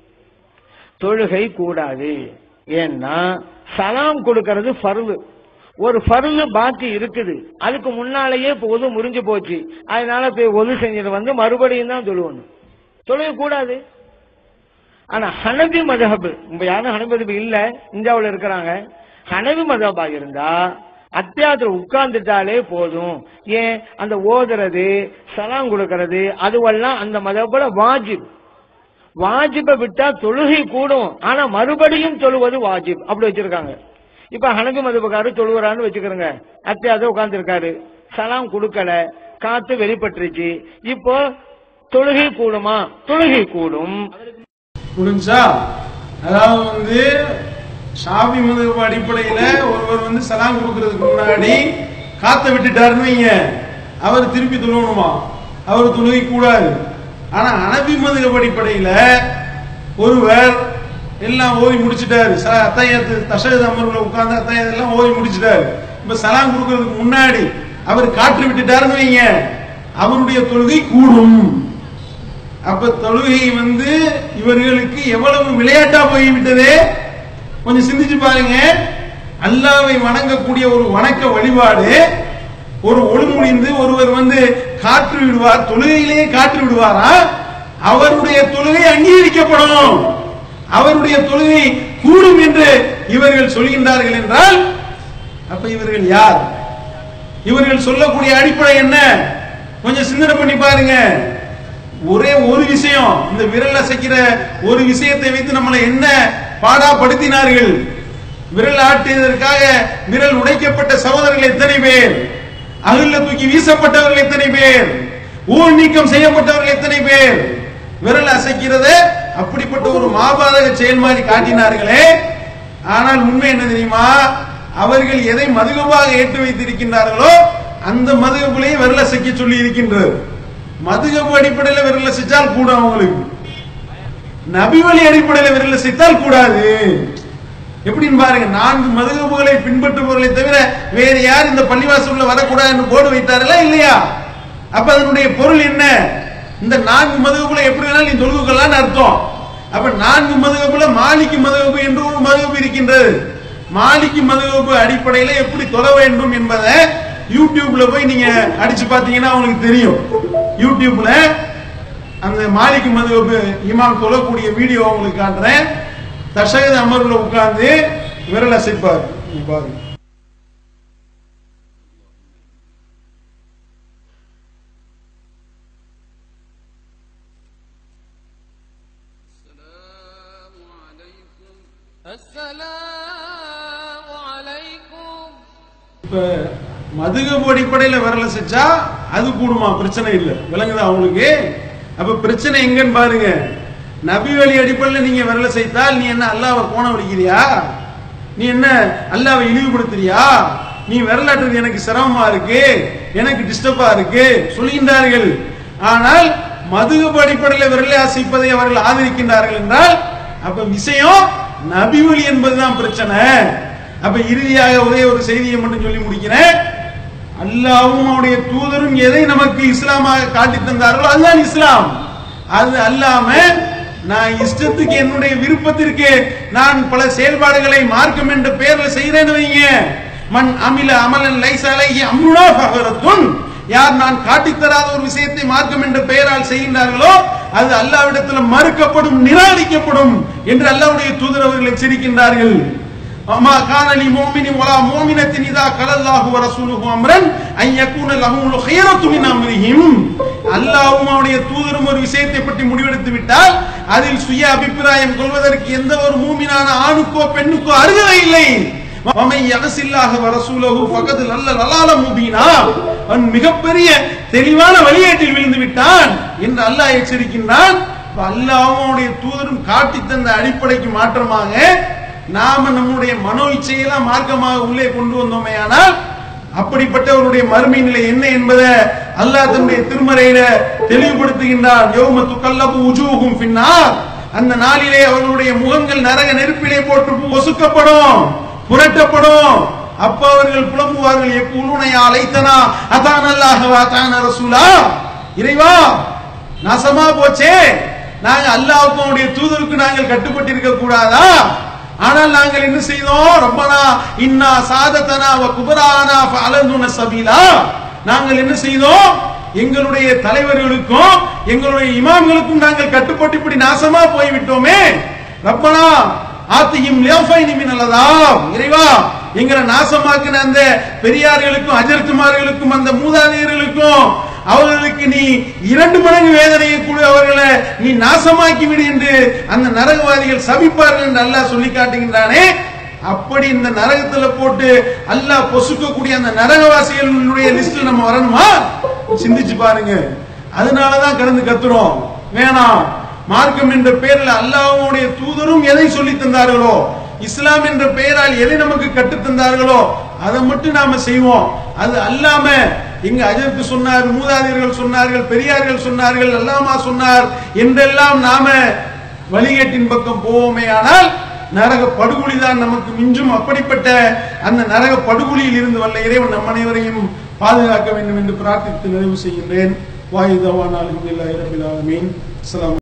தொழுகை கூடாது ஏன்னா சலாம் கொடுக்கிறது ஃபர்லு ஒரு ஃபர்லு பாக்கி இருக்குது அதுக்கு முன்னாலேயே இப்ப ஒது முறிஞ்சு போச்சு அதனால போய் ஒது செஞ்சது வந்து மறுபடியும் தான் தொழுவணும் தொழுகை கூடாது ஆனா ஹனபி மதஹப் இப்ப யாரும் ஹனபி மதஹப் இல்ல இந்தியாவுல இருக்கிறாங்க ஹனபி மதஹபா இருந்தா அத்தியாயத்துல உட்கார்ந்துட்டாலே போதும் ஏன் அந்த ஓதுறது சலாம் கொடுக்கறது அதுவெல்லாம் அந்த மதபோல வாஜிப் வாஜிபை விட்டா தொழுகை கூடும் ஆனா மறுபடியும் தொழுவது வாஜிப் அப்படி வச்சிருக்காங்க இப்ப ஹனபி மதபக்காரு தொழுகிறான்னு வச்சுக்கிறோங்க அத்தியாயத்தை உட்கார்ந்து இருக்காரு சலாம் கொடுக்கல காத்து வெளிப்பட்டுருச்சு இப்போ தொழுகை கூடுமா தொழுகை கூடும் முடிஞ்சா அதாவது வந்து ஷாபி மதுரப்பு அடிப்படையில ஒருவர் வந்து சலாம் கொடுக்கறதுக்கு முன்னாடி காத்த விட்டுட்டாருன்னு வைங்க அவர் திருப்பி தொழுவணுமா அவர் தொழுகை கூடாது ஆனா அனபி மதுரப்பு அடிப்படையில ஒருவர் எல்லாம் ஓதி முடிச்சிட்டாரு ச- அத்தாயத்து தஷது அமர்வுல உட்கார்ந்து அத்தாயத்து எல்லாம் ஓதி முடிச்சிட்டாரு இப்ப சலாம் கொடுக்கறதுக்கு முன்னாடி அவர் காற்று விட்டுட்டாருன்னு வைங்க அவருடைய தொழுகை கூடும் அப்ப தொழுகை வந்து இவர்களுக்கு எவ்வளவு விளையாட்டா போய்விட்டது கொஞ்சம் சிந்திச்சு பாருங்க அல்லாவை வணங்கக்கூடிய ஒரு வணக்க வழிபாடு ஒரு ஒழுங்குடிந்து ஒருவர் வந்து காற்று விடுவார் தொழுகையிலேயே காற்று விடுவாரா அவருடைய தொழுகை அங்கீகரிக்கப்படும் அவருடைய தொழுகை கூடும் என்று இவர்கள் சொல்கின்றார்கள் என்றால் அப்ப இவர்கள் யார் இவர்கள் சொல்லக்கூடிய அடிப்படை என்ன கொஞ்சம் சிந்தனை பண்ணி பாருங்க ஒரே ஒரு விஷயம் இந்த விரல் அசைக்கிற ஒரு விஷயத்தை வைத்து நம்மளை என்ன பாடாப்படுத்தினார்கள் விரல் ஆட்டியதற்காக விரல் உடைக்கப்பட்ட சகோதரர்கள் எத்தனை பேர் அகல்ல தூக்கி வீசப்பட்டவர்கள் எத்தனை பேர் ஊர் நீக்கம் செய்யப்பட்டவர்கள் எத்தனை பேர் விரல் அசைக்கிறத அப்படிப்பட்ட ஒரு மாபாதக செயல் மாதிரி காட்டினார்களே ஆனால் உண்மை என்ன தெரியுமா அவர்கள் எதை மதுகபாக ஏற்று வைத்திருக்கின்றார்களோ அந்த மதுகபிலேயே விரல் அசைக்க சொல்லி இருக்கின்றது மதுகபு அடிப்படையில் விரல் அசைச்சால் கூட அவங்களுக்கு நபிவழி அடிப்படையில் விரல் அசைத்தால் கூடாது எப்படின்னு பாருங்க நான்கு மதுகபுகளை பின்பற்றுபவர்களை தவிர வேறு யார் இந்த பள்ளிவாசல்ல வரக்கூடாது என்று போர்டு வைத்தார்களா இல்லையா அப்ப அதனுடைய பொருள் என்ன இந்த நான்கு மதுகபுகளை எப்படி வேணாலும் நீ தொழுதுக்கலாம்னு அர்த்தம் அப்ப நான்கு மதுகப்புல மாலிக்கு மதுகப்பு என்று ஒரு மதுகப்பு இருக்கின்றது மாலிக்கு மதுகப்பு அடிப்படையில எப்படி தொழ வேண்டும் என்பதை யூடியூப்ல போய் நீங்க அடிச்சு பாத்தீங்கன்னா உங்களுக்கு தெரியும் யூடியூப்ல அந்த மாலிக்கு மதுகப்பு இமாம் தொழக்கூடிய வீடியோ உங்களுக்கு காட்டுறேன் தஷகத் அமர்வுல உட்கார்ந்து விரல் அசைப்பார் நீங்க பாருங்க السلام عليكم இப்ப மதுகப்பு அடிப்படையில விரல செஞ்சா அது கூடுமா பிரச்சனை இல்ல விளங்குதா அவங்களுக்கு அப்ப பிரச்சனை எங்கன்னு பாருங்க நபி வழி அடிப்படையில நீங்க விரல செய்தால் நீ என்ன அல்லாவை கோண வலிக்கிறியா நீ என்ன அல்லாவை இழிவுபடுத்துறியா நீ விரலாட்டுறது எனக்கு சிரமமா இருக்கு எனக்கு டிஸ்டர்பா இருக்கு சொல்கின்றார்கள் ஆனால் மதுகப்பு அடிப்படையில் விரலை அசைப்பதை அவர்கள் ஆதரிக்கின்றார்கள் என்றால் அப்ப விஷயம் நபி வழி என்பதுதான் பிரச்சனை அப்ப இறுதியாக ஒரே ஒரு செய்தியை மட்டும் சொல்லி முடிக்கிறேன் அல்லாவும் அவருடைய தூதரும் எதை நமக்கு இஸ்லாமாக காட்டி தந்தார்களோ அதுதான் இஸ்லாம் அது அல்லாம நான் இஷ்டத்துக்கு என்னுடைய விருப்பத்திற்கு நான் பல செயல்பாடுகளை மார்க்கம் என்ற பெயர்ல செய்யறேன்னு வைங்க மண் அமில அமலன் லைசாலைஹி அம்ருனா ஃபஹரத்துன் யார் நான் காட்டித் தராத ஒரு விஷயத்தை மார்க்கம் என்ற பெயரால் செய்கின்றார்களோ அது அல்லாவிடத்தில் மறுக்கப்படும் நிராகரிக்கப்படும் என்று அல்லாவுடைய தூதர் அவர்கள் எச்சரிக்கின்றார்கள் وما كان لمؤمن ولا مؤمنة إذا قال الله ورسوله أمرا أن يكون لهم الخيرة من أمرهم அல்லாஹ்வும் அவருடைய தூதரும் ஒரு விஷயத்தை பற்றி முடிவெடுத்து விட்டால் அதில் சுய அபிப்பிராயம் கொள்வதற்கு எந்த ஒரு மூமினான ஆணுக்கோ பெண்ணுக்கோ அருகதை இல்லை வமை யகசில்லாக வரசூலகு பக்கத்தில் நல்ல லலால முபீனா அவன் மிகப்பெரிய தெளிவான வழியேட்டில் விழுந்து விட்டான் என்று அல்லாஹ் எச்சரிக்கின்றான் இப்ப அல்லாஹ்வும் அவருடைய தூதரும் காட்டி தந்த அடிப்படைக்கு மாற்றமாக நாம நம்முடைய மனோ இச்சையெல்லாம் மார்க்கமாக உள்ளே கொண்டு வந்தோமே ஆனால் அப்படிப்பட்டவருடைய மறுமை நிலை என்ன என்பதை அல்லாஹ் தன்னுடைய திருமறையில தெளிவுபடுத்துகின்றான் யோம துக்கல்லபு உஜூகும் பின்னார் அந்த நாளிலே அவர்களுடைய முகங்கள் நரக நெருப்பிலே போட்டு ஒசுக்கப்படும் புரட்டப்படும் அப்ப அவர்கள் புலம்புவார்கள் எப்பூலுனையா அழைத்தனா அதான் அல்லாஹ் அதான ரசூலா இறைவா நாசமா போச்சே நாங்க அல்லாஹ்வுக்கும் அவருடைய தூதருக்கு நாங்கள் கட்டுப்பட்டிருக்க கூடாதா ஆனால் நாங்கள் என்ன செய்தோம் ரப்பனா இன்னா சாதத்தனா வ குபரானா ஃபஅலந்துன சபீலா நாங்கள் என்ன செய்தோம் எங்களுடைய தலைவர்களுக்கும் எங்களுடைய இமாம்களுக்கும் நாங்கள் கட்டுப்பட்டு இப்படி நாசமா போய்விட்டோமே ரப்பனா ஆத்தியும் லியாஃபைனி மினல்லதா இறைவா எங்களை நாசமாக்கின அந்த பெரியார்களுக்கும் அஜர்த்துமார்களுக்கும் அந்த மூதாதையர்களுக்கும் அவர்களுக்கு நீ இரண்டு மடங்கு வேதனையை கொடு அவர்களை நீ நாசமாக்கி விடு என்று அந்த நரகவாதிகள் சபிப்பார்கள் என்று அல்லாஹ் சொல்லி காட்டுகின்றானே அப்படி இந்த நரகத்துல போட்டு அல்லாஹ் பொசுக்கக்கூடிய அந்த நரகவாசிகளுடைய லிஸ்ட்ல நம்ம வரணுமா சிந்திச்சு பாருங்க அதனாலதான் கடந்து கத்துறோம் வேணாம் மார்க்கம் என்ற பெயரில் அல்லாஹ்வுடைய தூதரும் எதை சொல்லி தந்தார்களோ இஸ்லாம் என்ற பெயரால் எதை நமக்கு கற்றுத் தந்தார்களோ அதை மட்டும் நாம செய்வோம் அது அல்லாம இங்க அஜர்த்து சொன்னார் மூதாதையர்கள் சொன்னார்கள் பெரியார்கள் சொன்னார்கள் அல்லாமா சொன்னார் என்றெல்லாம் நாம வழிகேட்டின் பக்கம் போவோமே ஆனால் நரக படுகொலி தான் நமக்கு மிஞ்சும் அப்படிப்பட்ட அந்த நரக படுகொலியில் இருந்து வல்ல இறைவன் நம் அனைவரையும் பாதுகாக்க வேண்டும் என்று பிரார்த்தித்து நிறைவு செய்கின்றேன் வாயுதவான் அலமதுல்லாஹி ரபில் ஆலமீன் அஸ்ஸலாமு